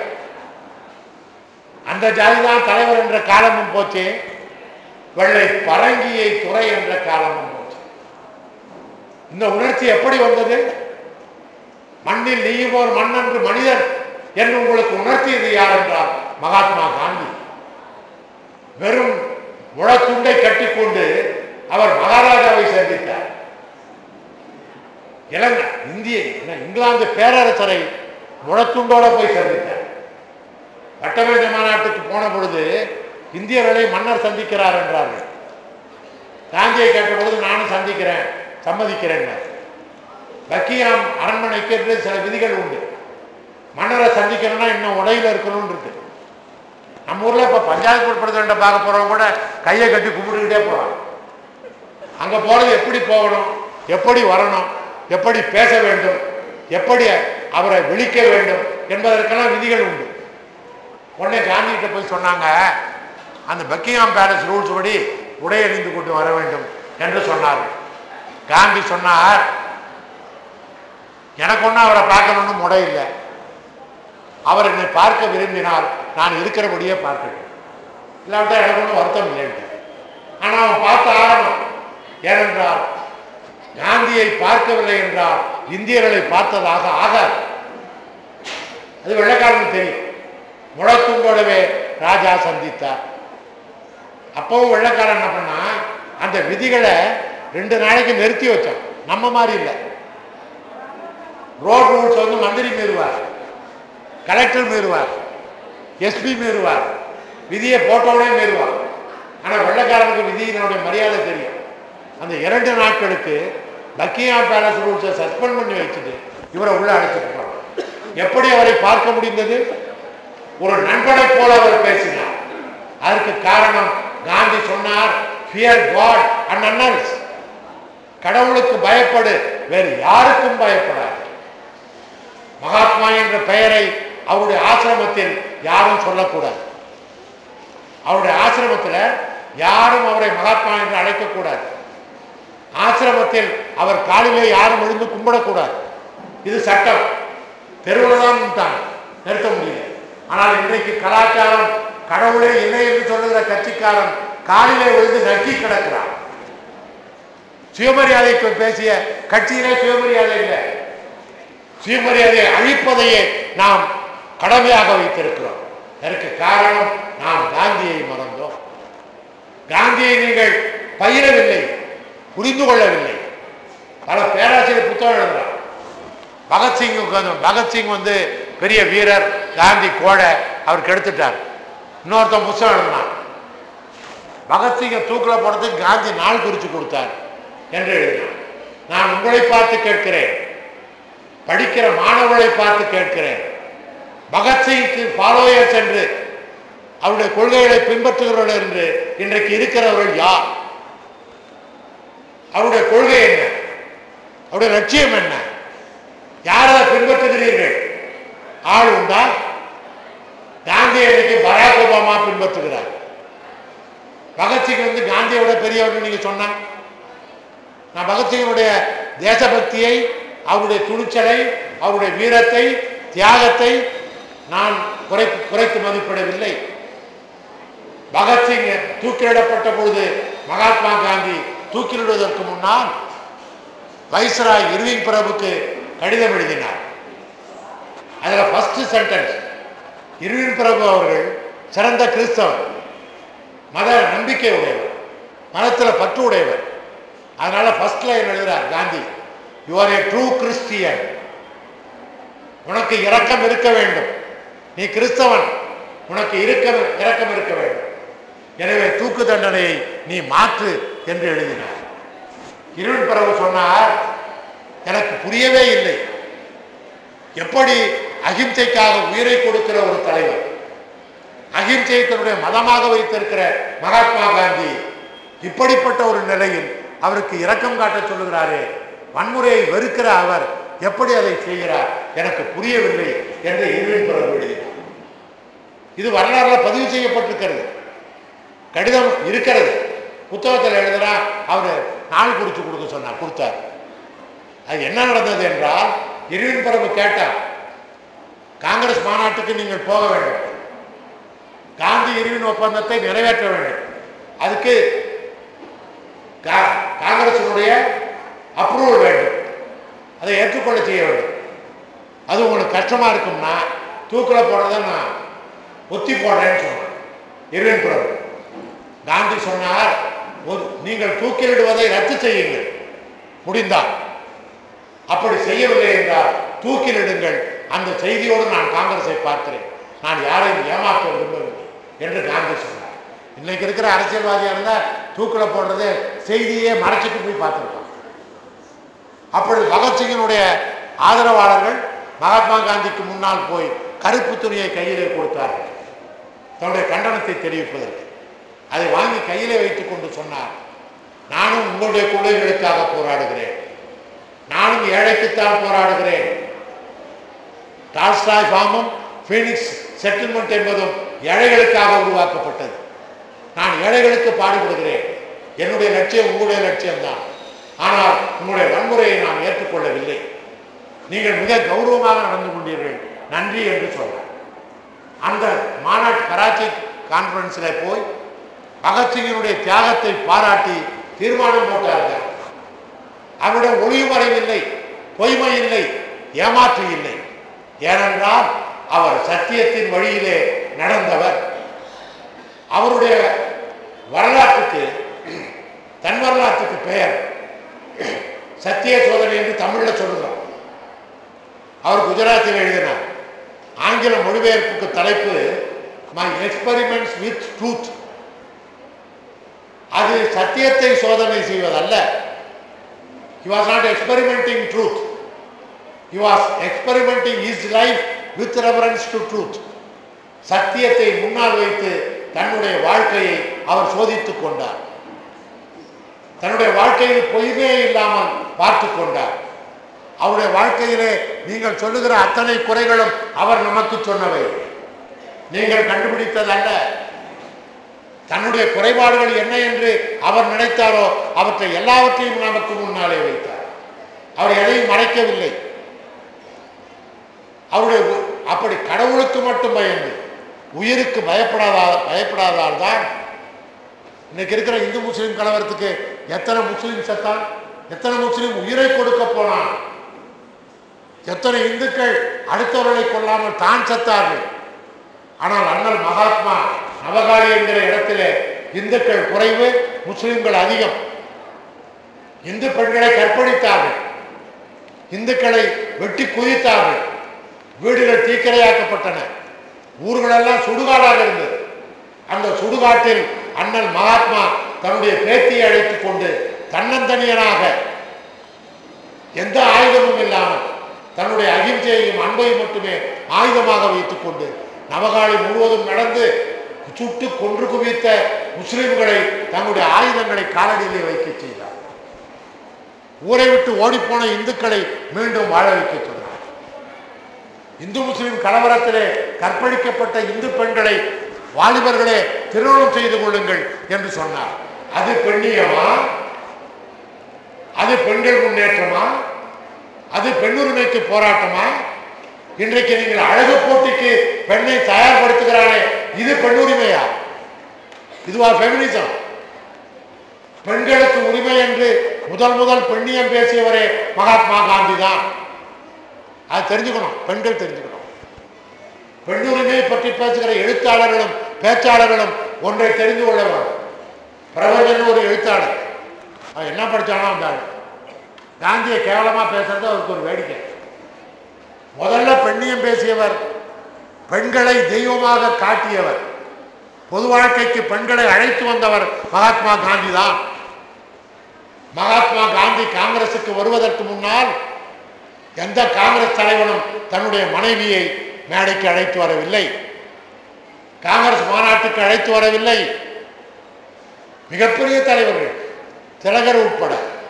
அந்த ஜாதிதான் தலைவர் என்ற காலமும் போச்சே வெள்ளை பரங்கியை துறை என்ற காலமும் போச்சு இந்த உணர்ச்சி எப்படி வந்தது மண்ணில் நீயும் ஒரு மண்ணன்று மனிதன் என்று உங்களுக்கு உணர்த்தியது யார் என்றால் மகாத்மா காந்தி வெறும் முழத்துண்டை கட்டிக்கொண்டு அவர் மகாராஜாவை சந்தித்தார் இலங்கை இந்திய என்ன, இங்கிலாந்து பேரரசரை முழத்துண்டோட போய் சந்தித்தார் வட்டமேஜ மாநாட்டுக்கு போன பொழுது இந்தியர்களை மன்னர் சந்திக்கிறார் என்றார்கள் காந்தியை கேட்ட பொழுது நானும் சந்திக்கிறேன் சம்மதிக்கிறேன் பக்கியாம் அரண்மனைக்கு என்று சில விதிகள் உண்டு மன்னரை சந்திக்கணும்னா இன்னும் உடையில இருக்கணும்னு இருக்கு நம்ம ஊர்ல இப்ப பஞ்சாயத்து பிரசிடண்ட பார்க்க போறவங்க கூட கையை கட்டி கும்பிட்டுக்கிட்டே போறாங்க அங்க போறது எப்படி போகணும் எப்படி வரணும் எப்படி பேச வேண்டும் எப்படி அவரை விழிக்க வேண்டும் என்பதற்கெல்லாம் விதிகள் உண்டு உடனே காந்தி கிட்ட போய் சொன்னாங்க அந்த பக்கிங்ஹாம் பேலஸ் ரூல்ஸ் படி உடை அணிந்து கொண்டு வர வேண்டும் என்று சொன்னார்கள் காந்தி சொன்னார் எனக்கு ஒன்றும் அவரை பார்க்கணும்னு முறை இல்லை அவர் என்னை பார்க்க விரும்பினால் நான் இருக்கிறபடியே பார்க்கணும் இல்லாவிட்டா எனக்கு ஒன்றும் வருத்தம் இல்லைன்ட்டு ஆனால் அவன் பார்த்து ஆகணும் ஏனென்றால் காந்தியை பார்க்கவில்லை என்றால் இந்தியர்களை பார்த்ததாக ஆகாது அது வெள்ளைக்காரனுக்கு தெரியும் முழத்துண்டோடவே ராஜா சந்தித்தார் அப்பவும் வெள்ளக்காரன் என்ன பண்ணா அந்த விதிகளை ரெண்டு நாளைக்கு நிறுத்தி வச்சான் நம்ம மாதிரி இல்லை ரோட் ரூல்ஸ் வந்து மந்திரி மீறுவார் கலெக்டர் மீறுவார் எஸ்பி மீறுவார் விதியை போட்டோடனே மீறுவார் ஆனால் வெள்ளக்காரனுக்கு விதியினுடைய மரியாதை தெரியும் அந்த இரண்டு நாட்களுக்கு பக்கிங்ஹாம் பேலஸ் ரூல்ஸை சஸ்பெண்ட் பண்ணி வச்சுட்டு இவரை உள்ள அழைச்சிட்டு போறாங்க எப்படி அவரை பார்க்க முடிந்தது ஒரு நண்பனை போல அவர் பேசினார் அதற்கு காரணம் காந்தி சொன்னார் ஃபியர் காட் அண்ட் அன்னல்ஸ் கடவுளுக்கு பயப்படு வேறு யாருக்கும் பயப்படாது மகாத்மா என்ற பெயரை அவருடைய ஆசிரமத்தில் யாரும் சொல்லக்கூடாது அவருடைய ஆசிரமத்தில் யாரும் அவரை மகாத்மா என்று அழைக்கக்கூடாது ஆசிரமத்தில் அவர் காலிலே யாரும் விழுந்து கும்பிடக்கூடாது இது சட்டம் தெருவில் தான் நின்னுட்டாங்க. நிறுத்த முடியல ஆனால் இன்றைக்கு கலாச்சாரம் கடவுளே இல்லை என்று சொல்லுகிற கட்சிக்காரன் காலிலே விழுந்து நக்கி கிடக்கிறான் சுயமரியாதைக்கு பேசிய கட்சியிலே சுயமரியாதை இல்லை சுயமரியாதையை அழிப்பதையே நாம் கடமையாக வைத்திருக்கிறோம் அதற்கு காரணம் நாம் காந்தியை மறந்தோம் காந்தியை நீங்கள் பயிரவில்லை புரிந்து கொள்ளவில்லை பல பேராசிரியர் புத்தகம் எழுதுறார் பகத்சிங் பகத்சிங் வந்து பெரிய வீரர் காந்தி கோழை அவர் கெடுத்துட்டார் இன்னொருத்தன் புத்தகம் எழுதினான் பகத்சிங்கை தூக்கில் போடுறதுக்கு காந்தி நாள் குறித்து கொடுத்தார் என்று எழுதினான் நான் உங்களை பார்த்து கேட்கிறேன் படிக்கிற மாணவர்களை பார்த்து கேட்கிறேன் பகத்சிங்க்கு ஃபாலோயர்ஸ் என்று அவருடைய கொள்கைகளை பின்பற்றுகிறவர்கள் என்று இன்றைக்கு இருக்கிறவர்கள் யார் அவருடைய கொள்கை என்ன அவருடைய லட்சியம் என்ன யார் அதை பின்பற்றுகிறீர்கள் ஆள் உண்டா காந்தி இன்னைக்கு பராக் ஒபாமா பின்பற்றுகிறார் பகத்சிங் வந்து காந்தியோட பெரியவர் நீங்க சொன்ன நான் பகத்சிங்கனுடைய தேசபக்தியை அவருடைய துணிச்சலை அவருடைய வீரத்தை தியாகத்தை நான் குறை குறைத்து மதிப்பிடவில்லை பகத்சிங் தூக்கிலிடப்பட்ட பொழுது மகாத்மா காந்தி தூக்கிலிடுவதற்கு முன்னால் வைஸ்ராய் இருவின் பிரபுக்கு கடிதம் எழுதினார் அதில் ஃபர்ஸ்ட் சென்டென்ஸ் இருவின் பிரபு அவர்கள் சிறந்த கிறிஸ்தவர் மத நம்பிக்கை உடையவர் மதத்தில் பற்று உடையவர் அதனால ஃபர்ஸ்ட் லைன் எழுதுறார் Gandhi you are a true Christian உனக்கு இரக்கம் இருக்க வேண்டும் நீ கிறிஸ்தவன் உனக்கு இருக்க இரக்கம் இருக்க வேண்டும் எனவே தூக்கு தண்டனையை நீ மாற்று என்று எழுதினார் இருள் பிறகு சொன்னார் எனக்கு புரியவே இல்லை எப்படி அகிம்சைக்காக உயிரை கொடுக்கிற ஒரு தலைவர் அகிம்சையை தன்னுடைய மதமாக வைத்திருக்கிற மகாத்மா காந்தி இப்படிப்பட்ட ஒரு நிலையில் அவருக்கு இரக்கம் காட்ட சொல்லுகிறாரே வன்முறையை வெறுக்கிற அவர் எப்படி அதை செய்கிறார் எனக்கு புரியவில்லை என்று இருவின் பிறகு எழுதினார் இது வரலாறுல பதிவு செய்யப்பட்டிருக்கிறது கடிதம் இருக்கிறது புத்தகத்தில் எழுதுறா அவர் நாள் குறித்து கொடுக்க சொன்னார் கொடுத்தார் அது என்ன நடந்தது என்றால் இருவின் பிறகு கேட்டார் காங்கிரஸ் மாநாட்டுக்கு நீங்கள் போக வேண்டும் காந்தி இருவின் ஒப்பந்தத்தை நிறைவேற்ற வேண்டும் அதுக்கு கா- காங்கிரசினுடைய அப்ரூவல் வேண்டும் அதை ஏற்றுக்கொள்ள செய்ய வேண்டும் அது உங்களுக்கு கஷ்டமா இருக்கும்னா தூக்கில் போடுறத நான் ஒத்தி போடுறேன்னு சொன்னேன் இருவின் பிறகு காந்தி சொன்னார் ஒரு- நீங்கள் தூக்கிலிடுவதை ரத்து செய்யுங்கள் முடிந்தால் அப்படி செய்யவில்லை என்றால் தூக்கிலிடுங்கள் அந்த செய்தியோடு நான் காங்கிரஸை பார்க்கிறேன் நான் யாரையும் ஏமாற்ற விரும்பவில்லை என்று காந்தி சொன்னார் இன்னைக்கு இருக்கிற அரசியல்வாதியா இருந்தா தூக்கில போடுறதே செய்தியே மறைச்சிட்டு போய் பார்த்துருப்பாங்க அப்பொழுது பகத்சிங்கினுடைய ஆதரவாளர்கள் மகாத்மா காந்திக்கு முன்னால் போய் கருப்பு துணியை கையிலே கொடுத்தார்கள் தன்னுடைய கண்டனத்தை தெரிவிப்பதற்கு அதை வாங்கி கையிலே வைத்துக் கொண்டு சொன்னார் நானும் உங்களுடைய கொள்கைகளுக்காக போராடுகிறேன் நானும் ஏழைக்குத்தான் போராடுகிறேன் டால்ஸ்டாய் ஃபார்மும் ஃபீனிக்ஸ் செட்டில்மெண்ட் என்பதும் ஏழைகளுக்காக உருவாக்கப்பட்டது நான் ஏழைகளுக்கு பாடுபடுகிறேன் என்னுடைய லட்சியம் உங்களுடைய லட்சியம்தான் ஆனால் உங்களுடைய வன்முறையை நான் ஏற்றுக்கொள்ளவில்லை நீங்கள் மிக கௌரவமாக நடந்து கொண்டீர்கள் நன்றி என்று சொன்னார் அந்த மாநாட்டு கராச்சி கான்ஃபரன்ஸில் போய் பகத்சிங்கினுடைய தியாகத்தை பாராட்டி தீர்மானம் போட்டார்கள் அவரிடம் ஒளிவுமறைவு இல்லை பொய்மை இல்லை ஏமாற்று இல்லை ஏனென்றால் அவர் சத்தியத்தின் வழியிலே நடந்தவர் அவருடைய வரலாற்றுக்கு தன் வரலாற்றுக்கு பெயர் சத்திய சோதனை என்று தமிழ்ல சொல்லுகிறோம் அவர் குஜராத்தில் எழுதினார் ஆங்கில மொழிபெயர்ப்புக்கு தலைப்பு மை எக்ஸ்பெரிமெண்ட்ஸ் வித் ட்ரூத் அது சத்தியத்தை சோதனை செய்வதல்ல he was not experimenting truth he was experimenting his life with reference to truth சத்தியத்தை முன்னால் வைத்து தன்னுடைய வாழ்க்கையை அவர் சோதித்துக் கொண்டார் தன்னுடைய வாழ்க்கையில் பொய்மே இல்லாமல் பார்த்து கொண்டார் அவருடைய வாழ்க்கையிலே நீங்கள் சொல்லுகிற அத்தனை குறைகளும் அவர் நமக்கு சொன்னவை நீங்கள் கண்டுபிடித்ததல்ல தன்னுடைய குறைபாடுகள் என்ன என்று அவர் நினைத்தாரோ அவற்றை எல்லாவற்றையும் நமக்கு முன்னாலே வைத்தார் அவர் எதையும் மறைக்கவில்லை அவருடைய உ- அப்படி கடவுளுக்கு மட்டும் பயந்து உயிருக்கு பயப்படாதா பயப்படாதால் தான் இன்னைக்கு இருக்கிற இந்து முஸ்லீம் கலவரத்துக்கு எத்தனை முஸ்லீம் செத்தான் எத்தனை முஸ்லீம் உயிரை கொடுக்க போனான் எத்தனை இந்துக்கள் அடுத்தவர்களை கொள்ளாமல் தான் செத்தார்கள் ஆனால் அண்ணல் மகாத்மா நவகாளி என்கிற இடத்திலே இந்துக்கள் குறைவு முஸ்லிம்கள் அதிகம் இந்து பெண்களை கற்பழித்தார்கள் இந்துக்களை வெட்டி குதித்தார்கள் வீடுகள் தீக்கிரையாக்கப்பட்டன ஊர்களெல்லாம் சுடுகாடாக இருந்தது அந்த சுடுகாட்டில் அண்ணல் மகாத்மா தன்னுடைய பேத்தியை அழைத்துக் கொண்டு தன்னந்தனியனாக எந்த ஆயுதமும் இல்லாமல் தன்னுடைய அகிம்சையையும் அன்பையும் மட்டுமே ஆயுதமாக வைத்துக் கொண்டு நவகாளி முழுவதும் நடந்து சுட்டு கொன்று குவித்த முஸ்லிம்களை தங்களுடைய ஆயுதங்களை காலடியிலே வைக்க செய்தார் ஊரை விட்டு ஓடிப்போன இந்துக்களை மீண்டும் வாழ வைக்க சொன்னார் இந்து முஸ்லிம் கலவரத்திலே கற்பழிக்கப்பட்ட இந்து பெண்களை வாலிபர்களே திருமணம் செய்து கொள்ளுங்கள் என்று சொன்னார் அது பெண்ணியமா அது பெண்கள் முன்னேற்றமா அது பெண்ணுரிமைக்கு போராட்டமா இன்றைக்கு நீங்கள் அழகு போட்டிக்கு பெண்ணை தயார்படுத்துகிறானே இது பெண்ணுரிமையா இதுவா ஃபெமினிசம் பெண்களுக்கு உரிமை என்று முதல் முதல் பெண்ணியம் பேசியவரே மகாத்மா காந்தி தான் அது தெரிஞ்சுக்கணும் பெண்கள் தெரிஞ்சுக்கணும் பெண்ணுரிமையை பற்றி பேசுகிற எழுத்தாளர்களும் பேச்சாளர்களும் ஒன்றை தெரிந்து கொள்ள வேண்டும் பிரபஞ்சன் ஒரு எழுத்தாளர் அவன் என்ன படிச்சானோ அந்த ஆளு காந்தியை கேவலமா பேசுறது அவருக்கு ஒரு வேடிக்கை முதல்ல பெண்ணியம் பேசியவர் பெண்களை தெய்வமாக காட்டியவர் பொது வாழ்க்கைக்கு பெண்களை அழைத்து வந்தவர் மகாத்மா காந்தி தான் மகாத்மா காந்தி காங்கிரசுக்கு வருவதற்கு முன்னால் எந்த காங்கிரஸ் தலைவனும் தன்னுடைய மனைவியை மேடைக்கு அழைத்து வரவில்லை காங்கிரஸ் மாநாட்டுக்கு அழைத்து வரவில்லை மிகப்பெரிய தலைவர்கள் திலகர் உட்பட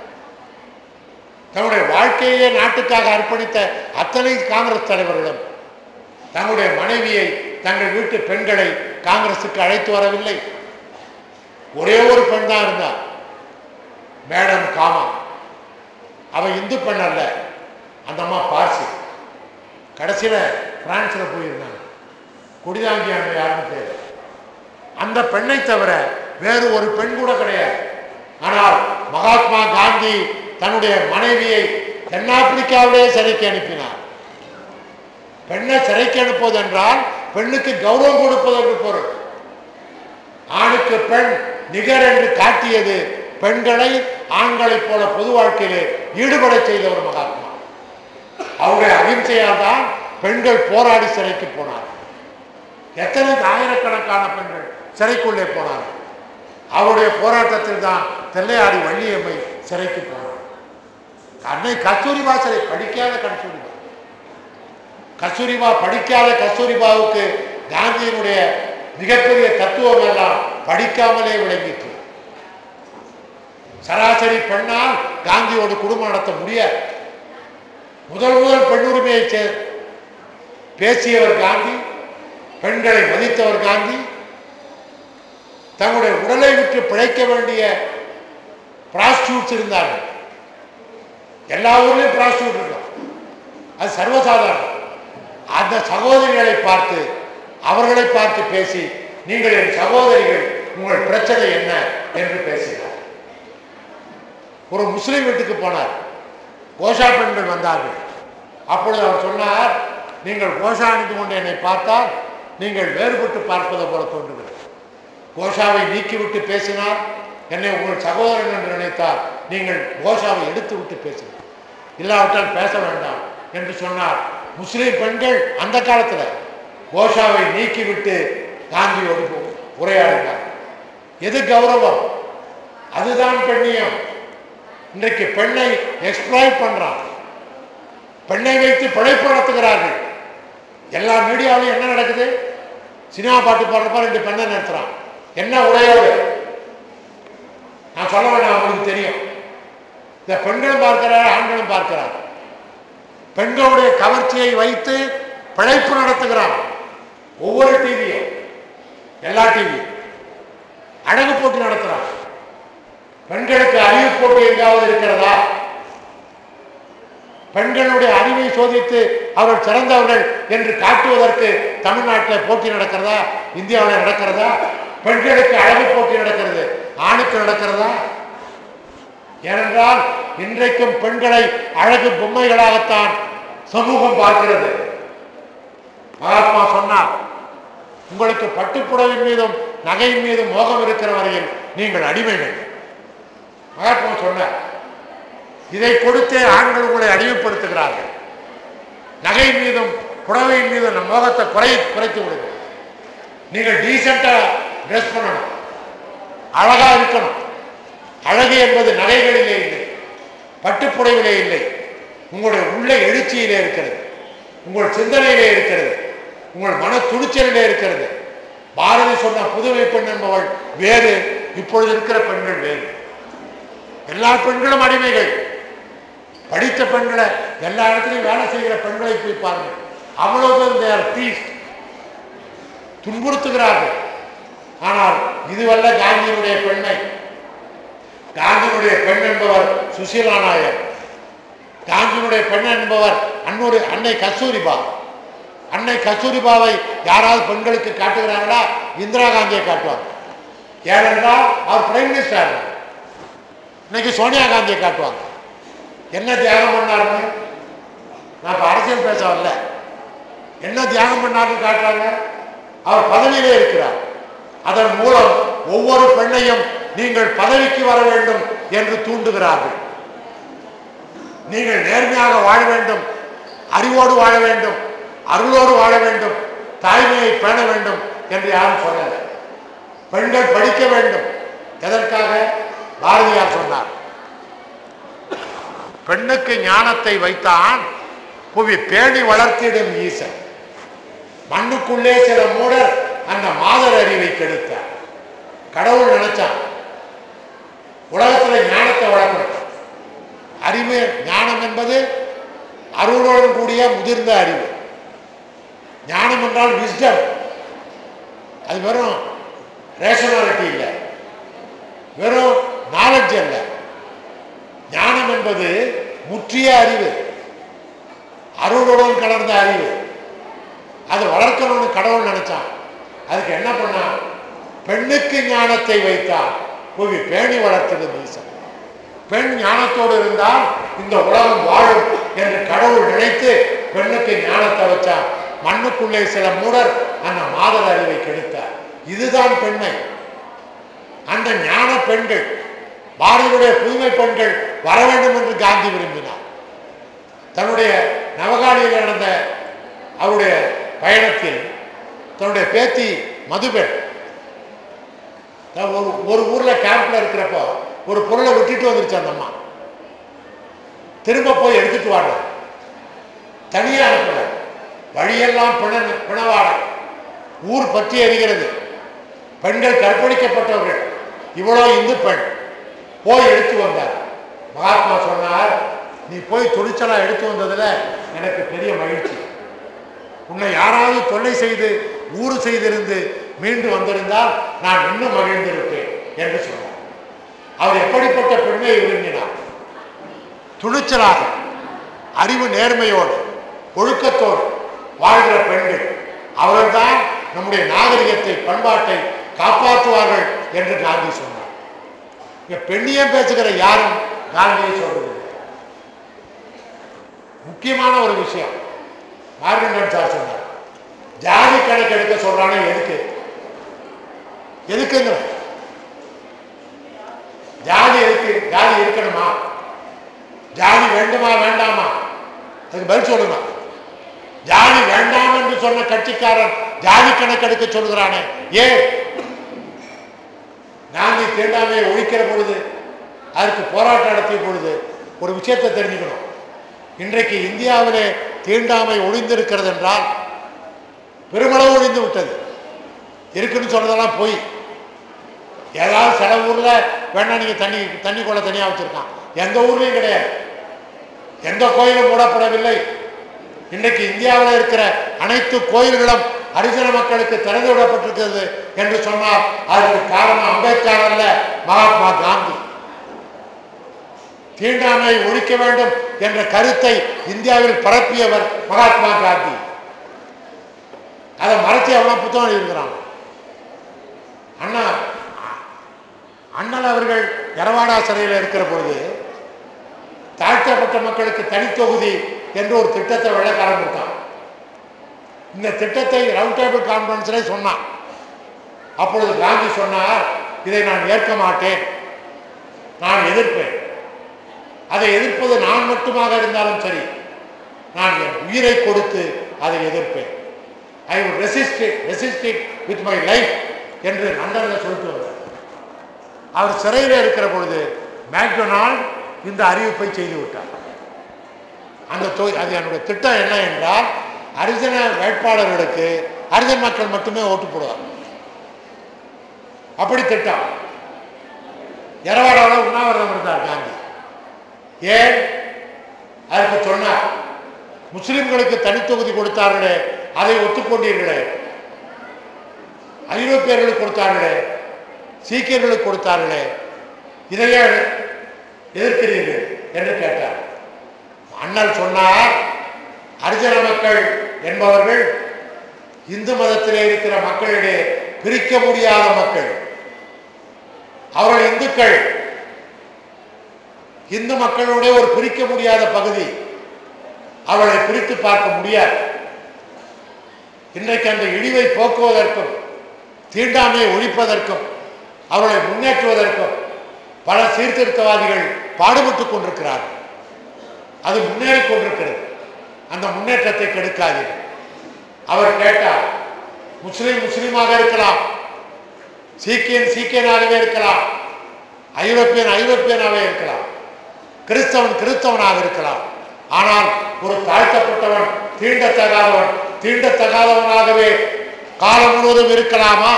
தன்னுடைய வாழ்க்கையே நாட்டுக்காக அர்ப்பணித்த அத்தனை காங்கிரஸ் தலைவர்களும் தங்களுடைய மனைவியை தங்கள் வீட்டு பெண்களை காங்கிரசுக்கு அழைத்து வரவில்லை ஒரே ஒரு பெண் தான் இருந்தார் மேடம் காமா அவ இந்து பெண் அல்ல அந்த அம்மா பார்சி கடைசியில் பிரான்ஸில் போயிருந்தாங்க கொடிதாங்கி அங்க யாருன்னு தெரியல அந்த பெண்ணை தவிர வேறு ஒரு பெண் கூட கிடையாது ஆனால் மகாத்மா காந்தி தன்னுடைய மனைவியை தென்னாப்பிரிக்காவிலே சிறைக்கு அனுப்பினார் பெண்ணை சிறைக்கு அனுப்புவது என்றால் பெண்ணுக்கு கௌரவம் கொடுப்பது என்று பொருள் ஆணுக்கு பெண் நிகர் என்று காட்டியது பெண்களை ஆண்களைப் போல பொது வாழ்க்கையிலே ஈடுபட செய்தவர் மகாத்மா அவருடைய அகிம்சையால் தான் பெண்கள் போராடி சிறைக்கு போனார் எத்தனை ஆயிரக்கணக்கான பெண்கள் சிறைக்குள்ளே போனார் அவருடைய போராட்டத்தில் தான் தெல்லையாடி வள்ளியம்மை சிறைக்கு போனார் அன்னை கஸ்தூரிபா சிறை படிக்காத கஸ்தூரிபா கஸ்தூரிபா படிக்காத கஸ்தூரிபாவுக்கு காந்தியினுடைய மிகப்பெரிய தத்துவம் எல்லாம் படிக்காமலே விளங்கிற்று சராசரி பெண்ணால் காந்தியோடு குடும்பம் நடத்த முடியாது முதல் முதல் பெண்ணுரிமையை சே- பேசியவர் காந்தி பெண்களை மதித்தவர் காந்தி தங்களுடைய உடலை விட்டு பிழைக்க வேண்டிய பிராஸ்டியூட்ஸ் இருந்தார்கள் எல்லா ஊர்லயும் பிராஸ்டியூட் இருக்கும் அது சர்வசாதாரணம் அந்த சகோதரிகளை பார்த்து அவர்களை பார்த்து பேசி நீங்கள் என் சகோதரிகள் உங்கள் பிரச்சனை என்ன என்று பேசினார் ஒரு முஸ்லிம் வீட்டுக்கு போனார் கோஷா பெண்கள் வந்தார்கள் அப்பொழுது அவர் சொன்னார் நீங்கள் கோஷா அணிந்து கொண்டு என்னை பார்த்தால் நீங்கள் வேறுபட்டு பார்ப்பதை போல தோன்றுகிறது கோஷாவை நீக்கிவிட்டு பேசினார் என்னை உங்கள் சகோதரன் என்று நினைத்தார் நீங்கள் கோஷாவை எடுத்து விட்டு பேசினார் இல்லாவிட்டால் பேச வேண்டாம் என்று சொன்னார் முஸ்லிம் பெண்கள் அந்த காலத்தில் கோஷாவை நீக்கிவிட்டு காந்தியோடு உரையாடினார் எது கௌரவம் அதுதான் பெண்ணியம் இன்றைக்கு பெண்ணை எக்ஸ்ப்ளாய்ட் பண்றான் பெண்ணை வைத்து பிழைப்பு நடத்துகிறார்கள் எல்லா மீடியாவிலும் என்ன நடக்குது சினிமா பாட்டு பாடுறப்ப ரெண்டு பெண்ணை நிறுத்துறான் என்ன உடையோடு நான் சொல்ல வேண்டாம் அவங்களுக்கு தெரியும் இந்த பெண்களும் பார்க்கிறார் ஆண்களும் பார்க்கிறார் பெண்களுடைய கவர்ச்சியை வைத்து பிழைப்பு நடத்துகிறான் ஒவ்வொரு டிவியும் எல்லா டிவியும் அழகு போட்டி நடத்துறான் பெண்களுக்கு அறிவு போட்டி எங்காவது இருக்கிறதா பெண்களுடைய அறிவை சோதித்து அவர்கள் சிறந்தவர்கள் என்று காட்டுவதற்கு தமிழ்நாட்டில் போட்டி நடக்கிறதா இந்தியாவில் நடக்கிறதா பெண்களுக்கு அழகு போட்டி நடக்கிறது ஆணுக்கு நடக்கிறதா ஏனென்றால் இன்றைக்கும் பெண்களை அழகு பொம்மைகளாகத்தான் சமூகம் பார்க்கிறது மகாத்மா சொன்னார் உங்களுக்கு பட்டுப்புடவின் மீதும் நகையின் மீதும் மோகம் இருக்கிற வரையில் நீங்கள் அடிமைகள் மகாத்மா சொன்னார் இதை கொடுத்தே ஆண்கள் உங்களை அடிமைப்படுத்துகிறார்கள் நகையின் மீதும் புடவையின் மீதும் நம் மோகத்தை குறை குறைத்து விடுங்க நீங்கள் டீசெண்டா ட்ரெஸ் பண்ணணும் அழகா இருக்கணும் அழகு என்பது நகைகளிலே இல்லை பட்டுப்புடவிலே இல்லை உங்களுடைய உள்ள எழுச்சியிலே இருக்கிறது உங்கள் சிந்தனையிலே இருக்கிறது உங்கள் மன துணிச்சலிலே இருக்கிறது பாரதி சொன்ன புதுமை பெண் என்பவள் வேறு இப்பொழுது இருக்கிற பெண்கள் வேறு எல்லா பெண்களும் அடிமைகள் படித்த பெண்களை எல்லா இடத்துலையும் வேலை செய்கிற பெண்களை போய் பாருங்கள் அவ்வளவு தேர் தீஸ் துன்புறுத்துகிறார்கள் ஆனால் இதுவல்ல காந்தியினுடைய பெண்ணை காந்தியினுடைய பெண் என்பவர் சுசீலா நாயர் காந்தியினுடைய பெண் என்பவர் அன்னுடைய அன்னை கஸ்தூரிபா அன்னை கஸ்தூரிபாவை யாராவது பெண்களுக்கு காட்டுகிறார்களா இந்திரா காந்தியை காட்டுவாங்க ஏனென்றால் அவர் பிரைம் மினிஸ்டர் இன்னைக்கு சோனியா காந்தியை காட்டுவாங்க என்ன தியாகம் பண்ணாருன்னு நான் இப்போ அரசியல் பேச வரல என்ன தியாகம் பண்ணாருன்னு காட்டுறாங்க அவர் பதவியிலே இருக்கிறார் அதன் மூலம் ஒவ்வொரு பெண்ணையும் நீங்கள் பதவிக்கு வர வேண்டும் என்று தூண்டுகிறார்கள் நீங்கள் நேர்மையாக வாழ வேண்டும் அறிவோடு வாழ வேண்டும் அருளோடு வாழ வேண்டும் தாய்மையை பேண வேண்டும் என்று யாரும் சொல்லல பெண்கள் படிக்க வேண்டும் எதற்காக பாரதியார் சொன்னார் பெண்ணுக்கு ஞானத்தை வைத்தான் புவி பேணி வளர்த்திடும் ஈசன் மண்ணுக்குள்ளே சில மூடர் அந்த மாதர் அறிவை கெடுத்தார் கடவுள் நினைச்சான் உலகத்துல ஞானத்தை வளர்க்கணும் அறிவு ஞானம் என்பது அருளுடன் கூடிய முதிர்ந்த அறிவு ஞானம் என்றால் விஸ்டம் அது வெறும் ரேஷனாலிட்டி இல்லை வெறும் நாலெட்ஜ் அல்ல ஞானம் என்பது முற்றிய அறிவு அருளுடன் கலர்ந்த அறிவு அதை வளர்க்கணும்னு கடவுள் நினைச்சான் அதுக்கு என்ன பண்ணான் பெண்ணுக்கு ஞானத்தை வைத்தான் புவி பேணி வளர்த்தது மீசன் பெண் ஞானத்தோடு இருந்தால் இந்த உலகம் வாழும் என்று கடவுள் நினைத்து பெண்ணுக்கு ஞானத்தை வச்சான் மண்ணுக்குள்ளே சில மூடர் அந்த மாதர் அறிவை கெடுத்தார் இதுதான் பெண்ணை அந்த ஞான பெண்கள் பாரதியுடைய புதுமை பெண்கள் வர வேண்டும் என்று காந்தி விரும்பினார் தன்னுடைய நவகாலியில் நடந்த அவருடைய பயணத்தில் தன்னுடைய பேத்தி மதுபெண் ஒரு ஒரு ஊர்ல கேம்ப்ல இருக்கிறப்போ ஒரு பொருளை விட்டுட்டு வந்துருச்சு அந்த அம்மா திரும்ப போய் எடுத்துட்டு வாங்க தனியா அனுப்பல வழியெல்லாம் பிண பிணவாட ஊர் பற்றி எறிகிறது பெண்கள் கற்பழிக்கப்பட்டவர்கள் இவ்வளோ இந்து பெண் போய் எடுத்து வந்தார் மகாத்மா சொன்னார் நீ போய் துணிச்சலா எடுத்து வந்ததுல எனக்கு பெரிய மகிழ்ச்சி உன்னை யாராவது தொல்லை செய்து ஊறு செய்திருந்து மீண்டு வந்திருந்தால் நான் இன்னும் மகிழ்ந்திருப்பேன் என்று சொன்னார் அவர் எப்படிப்பட்ட பெண்மையை விரும்பினார் துணிச்சலாக அறிவு நேர்மையோடு ஒழுக்கத்தோடு வாழ்கிற பெண்கள் அவர்கள்தான் நம்முடைய நாகரிகத்தை பண்பாட்டை காப்பாற்றுவார்கள் என்று காந்தி சொன்னார் இங்க பெண்ணியம் பேசுகிற யாரும் காந்தியை சொல்றது இல்லை. முக்கியமான ஒரு விஷயம் மார்கண்டன் சார் சொன்னார் ஜாதி கணக்கு எடுக்க சொல்றானே எதுக்கு எதுக்குங்க ஜாதி எதுக்கு ஜாதி இருக்கணுமா ஜாதி வேண்டுமா வேண்டாமா அதுக்கு பதில் சொல்லுங்க ஜாதி வேண்டாம் என்று சொன்ன கட்சிக்காரன் ஜாதி கணக்கெடுக்க சொல்கிறானே ஏன் காந்தி தீண்டாமையை ஒழிக்கிற பொழுது அதற்கு போராட்டம் நடத்திய பொழுது ஒரு விஷயத்தை தெரிஞ்சுக்கணும் இன்றைக்கு இந்தியாவிலே தீண்டாமை ஒழிந்திருக்கிறது என்றால் பெருமளவு ஒழிந்து விட்டது இருக்குன்னு சொன்னதெல்லாம் போய் ஏதாவது சில ஊர்ல வேணா நீங்க தண்ணி தண்ணி குள்ள தனியா வச்சிருக்கான் எந்த ஊர்லயும் கிடையாது எந்த கோயிலும் மூடப்படவில்லை இன்றைக்கு இந்தியாவில் இருக்கிற அனைத்து கோயில்களும் ஹரிஜன மக்களுக்கு திறந்து விடப்பட்டிருக்கிறது என்று சொன்னால் அதற்கு காரணம் அம்பேத்கர் அல்ல மகாத்மா காந்தி தீண்டாமையை ஒழிக்க வேண்டும் என்ற கருத்தை இந்தியாவில் பரப்பியவர் மகாத்மா காந்தி அதை மறைச்சு எவ்வளவு புத்தகம் எழுதியிருக்கிறான் அண்ணா அண்ணல் அவர்கள் எரவாடா சிறையில் இருக்கிற பொழுது தாழ்த்தப்பட்ட மக்களுக்கு தனித்தொகுதி என்று ஒரு திட்டத்தை விளக்க ஆரம்பித்தான் இந்த திட்டத்தை ரவுண்ட் டேபிள் கான்ஃபரன்ஸிலே சொன்னான் அப்பொழுது காந்தி சொன்னார் இதை நான் ஏற்க மாட்டேன் நான் எதிர்ப்பேன் அதை எதிர்ப்பது நான் மட்டுமாக இருந்தாலும் சரி நான் என் உயிரை கொடுத்து அதை எதிர்ப்பேன் ஐ would resist it resist it with my life என்று லண்டனில் சொல்லிட்டு வந்தார் அவர் சிறையில் இருக்கிற பொழுது மேக்டொனால்ட் இந்த அறிவிப்பை செய்து விட்டார் அந்த தொகை அது என்னுடைய திட்டம் என்ன என்றால் ஹரிஜன வேட்பாளர்களுக்கு ஹரிஜன் மக்கள் மட்டுமே ஓட்டு போடுவார் அப்படி திட்டம் எரவாடாவில் உண்ணாவிரதம் இருந்தார் காந்தி ஏன் அதற்கு சொன்னார் முஸ்லிம்களுக்கு தனித்தொகுதி கொடுத்தார்களே அதை ஒத்துக்கொண்டீர்களே ஐரோப்பியர்களுக்கு கொடுத்தார்களே சீக்கியர்களுக்கு கொடுத்தார்களே இதையே எதிர்க்கிறீர்கள் என்று கேட்டார் அண்ணல் சொன்னார் ஹரிஜன மக்கள் என்பவர்கள் இந்து மதத்திலே இருக்கிற மக்களிடையே பிரிக்க முடியாத மக்கள் அவர்கள் இந்துக்கள் இந்து மக்களுடைய ஒரு பிரிக்க முடியாத பகுதி அவளை பிரித்து பார்க்க முடியாது இன்றைக்கு அந்த இழிவை போக்குவதற்கும் தீண்டாமையை ஒழிப்பதற்கும் அவளை முன்னேற்றுவதற்கும் பல சீர்திருத்தவாதிகள் பாடுபட்டுக் கொண்டிருக்கிறார்கள் அது முன்னேறி கொண்டிருக்கிறது அந்த முன்னேற்றத்தை கெடுக்காதீர்கள் அவர் கேட்டார் முஸ்லிம் முஸ்லீமாக இருக்கலாம் சீக்கியன் சீக்கியனாகவே இருக்கலாம் ஐரோப்பியன் ஐரோப்பியனாகவே இருக்கலாம் கிறிஸ்தவன் கிறிஸ்தவனாக இருக்கலாம் ஆனால் ஒரு தாழ்த்தப்பட்டவன் தீண்டத்தகாதவன் தீண்டத்தகாதவனாகவே காலம் முழுவதும் இருக்கலாமா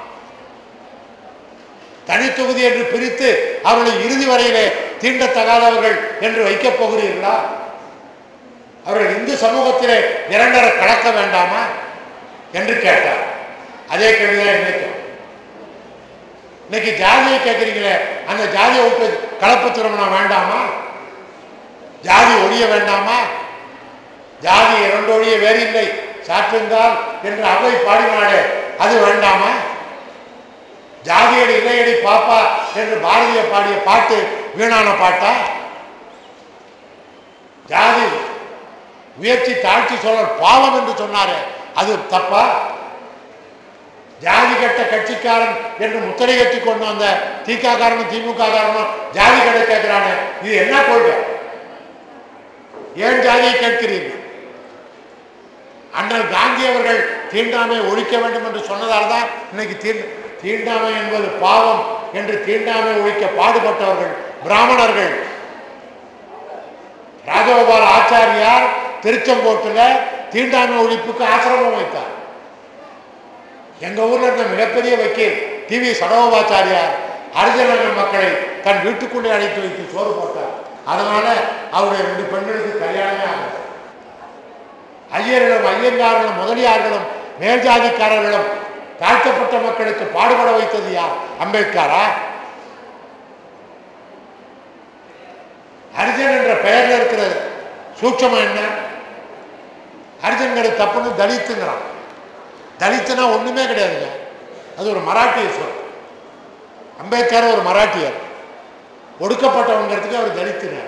தனித்தொகுதி என்று பிரித்து அவர்களை இறுதி வரையிலே தீண்டத்தகாதவர்கள் என்று வைக்கப் போகிறீர்களா அவர்கள் இந்து சமூகத்திலே இரண்டரை கலக்க வேண்டாமா என்று கேட்டார் அதே கேள்விதான் இன்னைக்கும் இன்னைக்கு ஜாதியை கேட்குறீங்களே அந்த ஜாதியை விட்டு கலப்பு திருமணம் வேண்டாமா ஜாதி ஒழிய வேண்டாமா ஜாதி இரண்டு ஒழிய வேறில்லை சாற்றுந்தால் என்று அவை பாடினாலே அது வேண்டாமா ஜாதியடி இல்லையடி பாப்பா என்று பாரதிய பாடிய பாட்டு வீணான பாட்டா ஜாதி உயர்ச்சி தாழ்ச்சி சொல்ல பாவம் என்று சொன்னாரே அது தப்பா ஜாதி கட்ட கட்சிக்காரன் என்று முத்திரை கட்டி கொண்டு வந்த திக காரனும் திமுக காரனும் ஜாதி கடை கேட்கிறானே இது என்ன கொள்கை ஏன் ஜாதியை கேட்கிறீர்கள் அண்ணல் காந்தி அவர்கள் தீண்டாமை ஒழிக்க வேண்டும் என்று சொன்னதால் தான் இன்னைக்கு தீ தீண்டாமை என்பது பாவம் என்று தீண்டாமை ஒழிக்க பாடுபட்டவர்கள் பிராமணர்கள் ராஜகோபால் ஆச்சாரியார் திருச்செங்கோட்டுல தீண்டாமை ஒழிப்புக்கு ஆசிரமம் வைத்தார் எங்க ஊர்ல இருந்த மிகப்பெரிய வக்கீல் டி வி சடகோபாச்சாரியார் ஹரிஜன மக்களை தன் வீட்டுக்குள்ளே அழைத்து வைத்து சோறு போட்டார் அதனால அவருடைய ரெண்டு பெண்களுக்கு கல்யாணமே ஆகும் ஐயர்களும் ஐயங்காரர்களும் முதலியார்களும் மேல்ஜாதிக்காரர்களும் தாழ்த்தப்பட்ட மக்களுக்கு பாடுபட வைத்தது யார் அம்பேத்கரா ஹரிஜன் என்ற பெயர்ல இருக்கிற சூட்சமம் என்ன ஹரிஜன்கிறது தப்புன்னு தலித்துங்கிறான் தலித்துனா ஒண்ணுமே கிடையாதுங்க அது ஒரு மராட்டிய சொல் அம்பேத்கர் ஒரு மராட்டியர் ஒடுக்கப்பட்டவங்கிறதுக்கு அவர் தலித்துனார்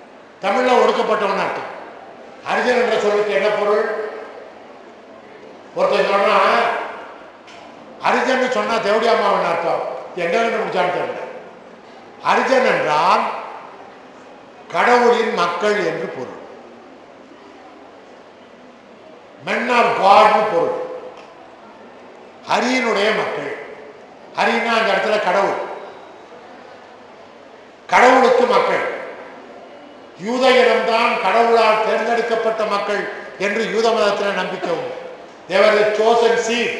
தமிழ்ல ஒடுக்கப்பட்டவன் அர்த்தம் ஹரிஜன் என்ற சொல்லுக்கு என்ன பொருள் ஒருத்தர் சொன்னா ஹரிஜன் சொன்னா தேவடி அம்மாவின் அர்த்தம் எங்க கண்டுபிடிச்சான்னு தெரியல ஹரிஜன் என்றால் கடவுளின் மக்கள் என்று பொருள் மென் ஆஃப் காட்னு பொருள் ஹரியினுடைய மக்கள் ஹரின்னா அந்த இடத்துல கடவுள் கடவுளுக்கு மக்கள் யூத இனம்தான் கடவுளால் தேர்ந்தெடுக்கப்பட்ட மக்கள் என்று யூத மதத்தில் நம்பிக்கை உண்டு தேவர் சோசன் சீட்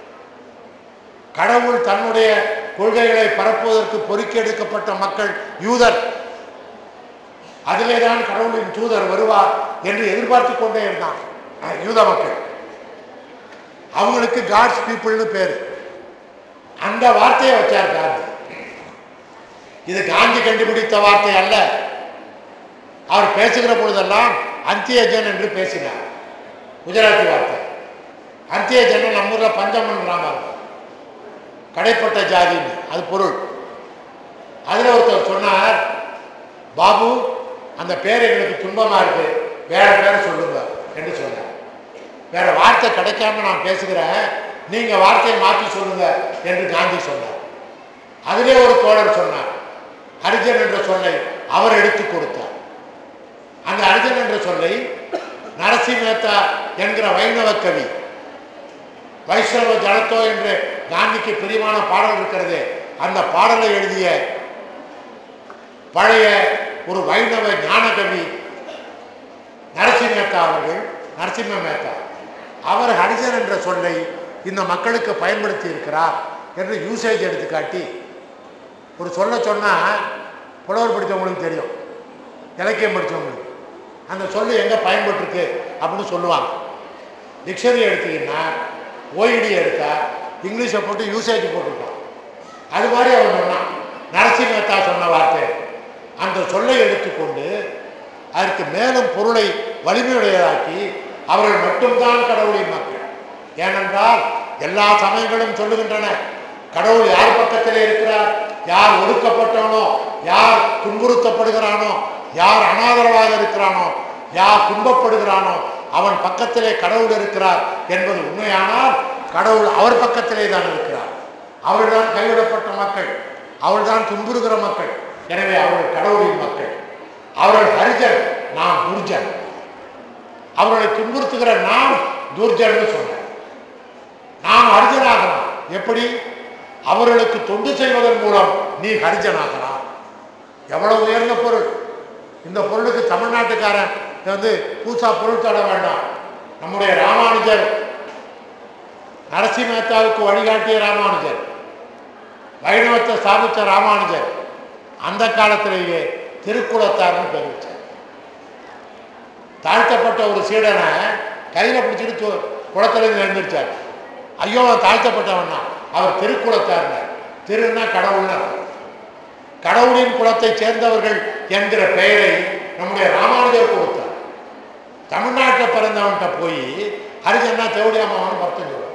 கடவுள் தன்னுடைய கொள்கைகளை பரப்புவதற்கு பொறுக்கெடுக்கப்பட்ட மக்கள் யூதர் அதிலே தான் கடவுளின் தூதர் வருவார் என்று எதிர்பார்த்து கொண்டே இருந்தான் அஹ், யூத மக்கள் அவங்களுக்கு காட்ஸ் பீப்புள்னு பேர் அந்த வார்த்தையை வச்சார் காந்தி இது காந்தி கண்டுபிடித்த வார்த்தை அல்ல அவர் பேசுகிற பொழுதெல்லாம் அந்தியஜன் என்று பேசினார் குஜராத்தி வார்த்தை அந்தியஜன் நம்ம ஊர்ல பஞ்சமன் கிராமம் கடைப்பட்ட ஜாதின்னு அது பொருள் அதுல ஒருத்தர் சொன்னார் பாபு அந்த பேர் எங்களுக்கு துன்பமா இருக்கு வேற பேரை சொல்லுங்க என்று சொன்னார் வேற வார்த்தை கிடைக்காம நான் பேசுகிறேன் நீங்க வார்த்தையை மாற்றி சொல்லுங்க என்று காந்தி சொன்னார் அதிலே ஒரு தோழர் சொன்னார் ஹரிஜன் என்ற சொல்லை அவர் எடுத்து கொடுத்தார் அந்த ஹரிஜன் என்ற சொல்லை நரசி மேத்தா என்கிற வைணவ கவி வைஷ்ணவ ஜனத்தோ என்று காந்திக்கு பிரியமான பாடல் இருக்கிறது அந்த பாடலை எழுதிய பழைய ஒரு வைணவ ஞான கவி நரசிம்ம மேத்தா அவர்கள் நரசிம்ம மேத்தா அவர் ஹரிஜன் என்ற சொல்லை இந்த மக்களுக்கு பயன்படுத்தி இருக்கிறார் என்று யூசேஜ் எடுத்து காட்டி ஒரு சொல்ல சொன்னா புலவர் படித்தவங்களுக்கு தெரியும் இலக்கியம் படித்தவங்களுக்கு அந்த சொல்லு எங்கே பயன்பட்டுருக்கு அப்படின்னு சொல்லுவாங்க டிக்ஷனரி எடுத்தீங்கன்னா ஓய்டி எடுத்தா இங்கிலீஷை போட்டு யூசேஜ் போட்டிருப்பான் அது மாதிரி அவன் சொன்னான் நரசிம்ம மேத்தா சொன்ன வார்த்தை அந்த சொல்லை எடுத்துக்கொண்டு அதற்கு மேலும் பொருளை வலிமையுடையதாக்கி அவர்கள் மட்டும்தான் கடவுளின் மக்கள் ஏனென்றால் எல்லா சமயங்களும் சொல்லுகின்றன கடவுள் யார் பக்கத்திலே இருக்கிறார் யார் ஒடுக்கப்பட்டவனோ யார் துன்புறுத்தப்படுகிறானோ யார் அனாதரவாக இருக்கிறானோ யார் துன்பப்படுகிறானோ அவன் பக்கத்திலே கடவுள் இருக்கிறார் என்பது உண்மையானால் கடவுள் அவர் பக்கத்திலே தான் இருக்கிறார் அவர்தான் கைவிடப்பட்ட மக்கள் அவள்தான் துன்புறுகிற மக்கள் எனவே அவர்கள் கடவுளின் மக்கள் அவர்கள் ஹரிஜன் நாம் துர்ஜன் அவர்களை துன்புறுத்துகிற நாம் துர்ஜன் சொன்னேன் நாம் ஹரிஜனாகலாம் எப்படி அவர்களுக்கு தொண்டு செய்வதன் மூலம் நீ ஹரிஜனாகலாம் எவ்வளவு உயர்ந்த பொருள் இந்த பொருளுக்கு தமிழ்நாட்டுக்காரன் வந்து பூசா பொருள் தர வேண்டாம் நம்முடைய ராமானுஜர் நரசி மேத்தாவுக்கு வழிகாட்டிய ராமானுஜர் வைணவத்தை ஸ்தாபித்த ராமானுஜர் அந்த காலத்திலேயே திருக்குளத்தார்னு பேர் வச்சார் தாழ்த்தப்பட்ட ஒரு சீடனை கையில் பிடிச்சிட்டு து- குளத்துல இருந்து எழுந்திருச்சார் ஐயோ அவன் தாழ்த்தப்பட்டவன் தான் அவர் திருக்குளத்தார்னார் திருன்னா கடவுள்னா அர்த்தம். கடவுளின் குலத்தை சேர்ந்தவர்கள் என்கிற பெயரை நம்முடைய ராமானுஜர் கொடுத்தார் தமிழ்நாட்டில் பிறந்தவன்கிட்ட போய் ஹரிஜன்னா தேவடியாமாவன் பக்தன் சொல்லுவார்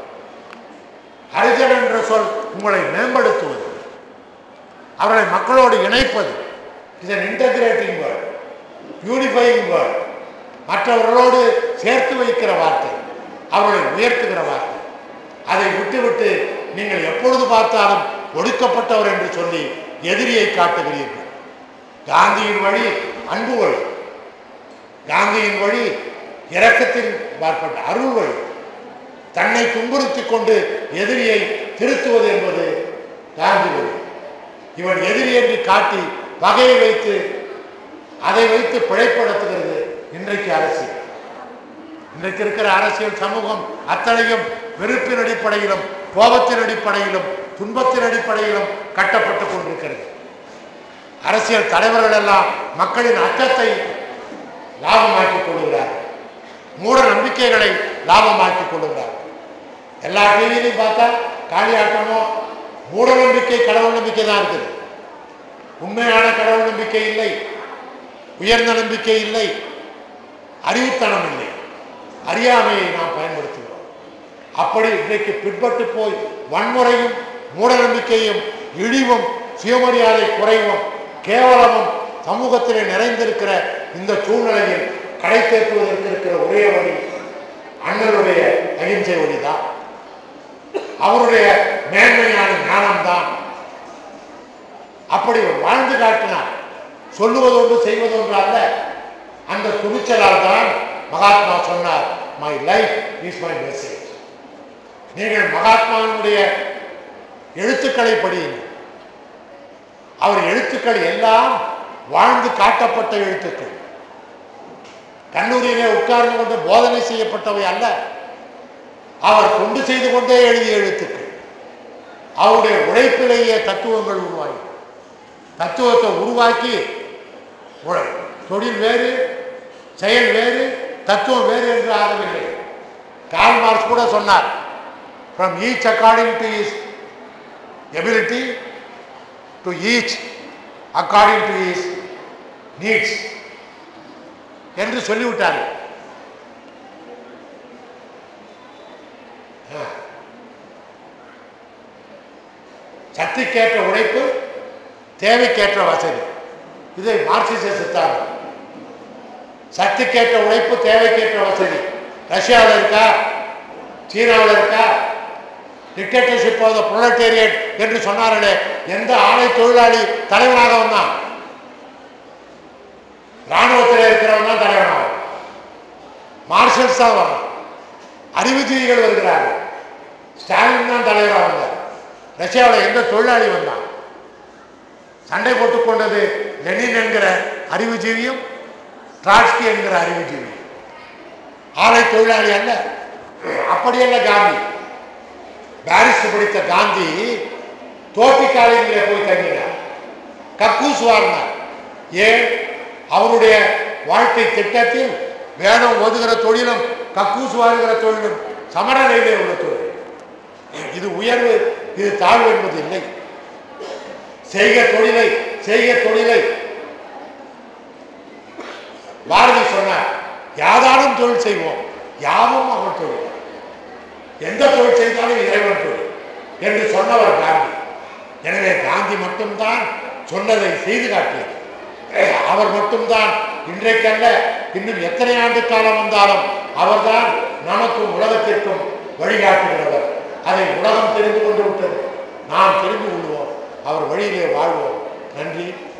ஹரிஜன் என்ற சொல் உங்களை மேம்படுத்துவது அவர்களை மக்களோடு இணைப்பது இது இன்டகிரேட்டிங் வேர்ட் பியூரிஃபையிங் வேர்ட் மற்றவர்களோடு சேர்த்து வைக்கிற வார்த்தை அவர்களை உயர்த்துகிற வார்த்தை அதை விட்டுவிட்டு நீங்கள் எப்பொழுது பார்த்தாலும் ஒடுக்கப்பட்டவர் என்று சொல்லி எதிரியை காட்டுகிறீர்கள் காந்தியின் வழி அன்பு வழி காந்தியின் வழி இரக்கத்தின் பார்ப்பட்ட அருள் வழி தன்னை துன்புறுத்திக் கொண்டு எதிரியை திருத்துவது என்பது காந்தி வழி இவன் எதிரி என்று காட்டி பகையை வைத்து அதை வைத்து பிழைப்படுத்துகிறது இன்றைக்கு அரசியல் இன்றைக்கு இருக்கிற அரசியல் சமூகம் அத்தனையும் வெறுப்பின் அடிப்படையிலும் கோபத்தின் அடிப்படையிலும் துன்பத்தின் அடிப்படையிலும் கட்டப்பட்டுக் கொண்டிருக்கிறது அரசியல் தலைவர்கள் எல்லாம் மக்களின் அச்சத்தை லாபமாக்கிக் கொள்கிறார்கள் மூட நம்பிக்கைகளை லாபமாக்கிக் கொள்கிறார்கள் எல்லா டிவிலையும் பார்த்தா காளியாட்டமோ மூட நம்பிக்கை கடவுள் நம்பிக்கை தான் இருக்குது உண்மையான கடவுள் நம்பிக்கை இல்லை உயர்ந்த நம்பிக்கை இல்லை அறிவுத்தனம் இல்லை அறியாமையை நாம் பயன்படுத்துகிறோம் அப்படி இன்றைக்கு பிற்பட்டு போய் வன்முறையும் மூடநம்பிக்கையும் இழிவும் சுயமரியாதை குறைவும் கேவலமும் சமூகத்திலே நிறைந்திருக்கிற இந்த சூழ்நிலையில் கடை தேற்றுவதற்கு இருக்கிற ஒரே வழி அண்ணனுடைய அகிம்சை ஒளிதான் அவருடைய மேன்மையான ஞானம்தான் அப்படி வாழ்ந்து காட்டினார் சொல்லுவதொன்று செய்வதொன்று அல்ல அந்த துணிச்சலால் தான் மகாத்மா சொன்னார் my life is my message நீங்கள் மகாத்மாவினுடைய எழுத்துக்களை படியுங்கள் அவர் எழுத்துக்கள் எல்லாம் வாழ்ந்து காட்டப்பட்ட எழுத்துக்கள் கல்லூரியிலே உட்கார்ந்து கொண்டு போதனை செய்யப்பட்டவை அல்ல அவர் கொண்டு செய்து கொண்டே எழுதிய எழுத்துக்கள் அவருடைய உழைப்பிலேயே தத்துவங்கள் உருவாகி தத்துவத்தை உருவாக்கி உழ- தொழில் வேறு செயல் வேறு தத்துவம் வேறு என்று ஆகவில்லை கால் மார்க்ஸ் கூட சொன்னார் from each according to his ability to each according to his needs என்று சொல்லிவிட்டார்கள் ஆ. சக்திக்கேற்ற உழைப்பு தேவைக்கேற்ற வசதி இது மார்க்சிச சித்தாந்தம் சக்திக்கேற்ற உழைப்பு தேவைக்கேற்ற வசதி ரஷ்யாவில் இருக்கா சீனாவில் இருக்கா டிக்டேட்டர்ஷிப் ஆஃப் த ப்ரொலட்டேரியட் என்று சொன்னார்களே எந்த ஆலை தொழிலாளி தலைவனாக வந்தான் ராணுவத்தில் இருக்கிறவன் தான் தலைவனாகும் மார்ஷல்ஸ் தான் வரும் அறிவுஜீவிகள் வருகிறார்கள் ஸ்டாலின் தான் தலைவராக வந்தார் ரஷ்யாவில் எந்த தொழிலாளி வந்தான் சண்டை போட்டுக் கொண்டது லெனின் என்கிற அறிவுஜீவியும் ட்ராட்ஸ்கி என்கிற அறிவுஜீவியும் ஆலை தொழிலாளி அல்ல அப்படியல்ல காந்தி பாரிஸ் படித்த காந்தி தோப்பி காலேஜில் போய் தங்கினார் கக்கூஸ் வாரினார் ஏன் அவருடைய வாழ்க்கை திட்டத்தில் வேதம் ஒதுகிற தொழிலும் கக்கூஸ் வாருகிற தொழிலும் சமநிலையிலே உள்ள தொழில் இது உயர்வு இது தாழ்வு என்பது இல்லை செய்க தொழிலை செய்க தொழிலை பாரதி சொன்னார் யாதாலும் தொழில் செய்வோம் யாவும் அவன் தொழில் எந்த தொழில் செய்தாலும் இறைவன் தொழில் என்று சொன்னவர் காந்தி எனவே காந்தி மட்டும்தான் சொன்னதை செய்து காட்டியது அவர் மட்டும்தான் இன்றைக்கல்ல இன்னும் எத்தனை ஆண்டு காலம் வந்தாலும் அவர்தான் நமக்கும் உலகத்திற்கும் வழிகாட்டுகிறவர் அதை உலகம் தெரிந்து கொண்டு விட்டது நாம் தெரிந்து கொள்வோம் அவர் வழியிலே வாழ்வோம் நன்றி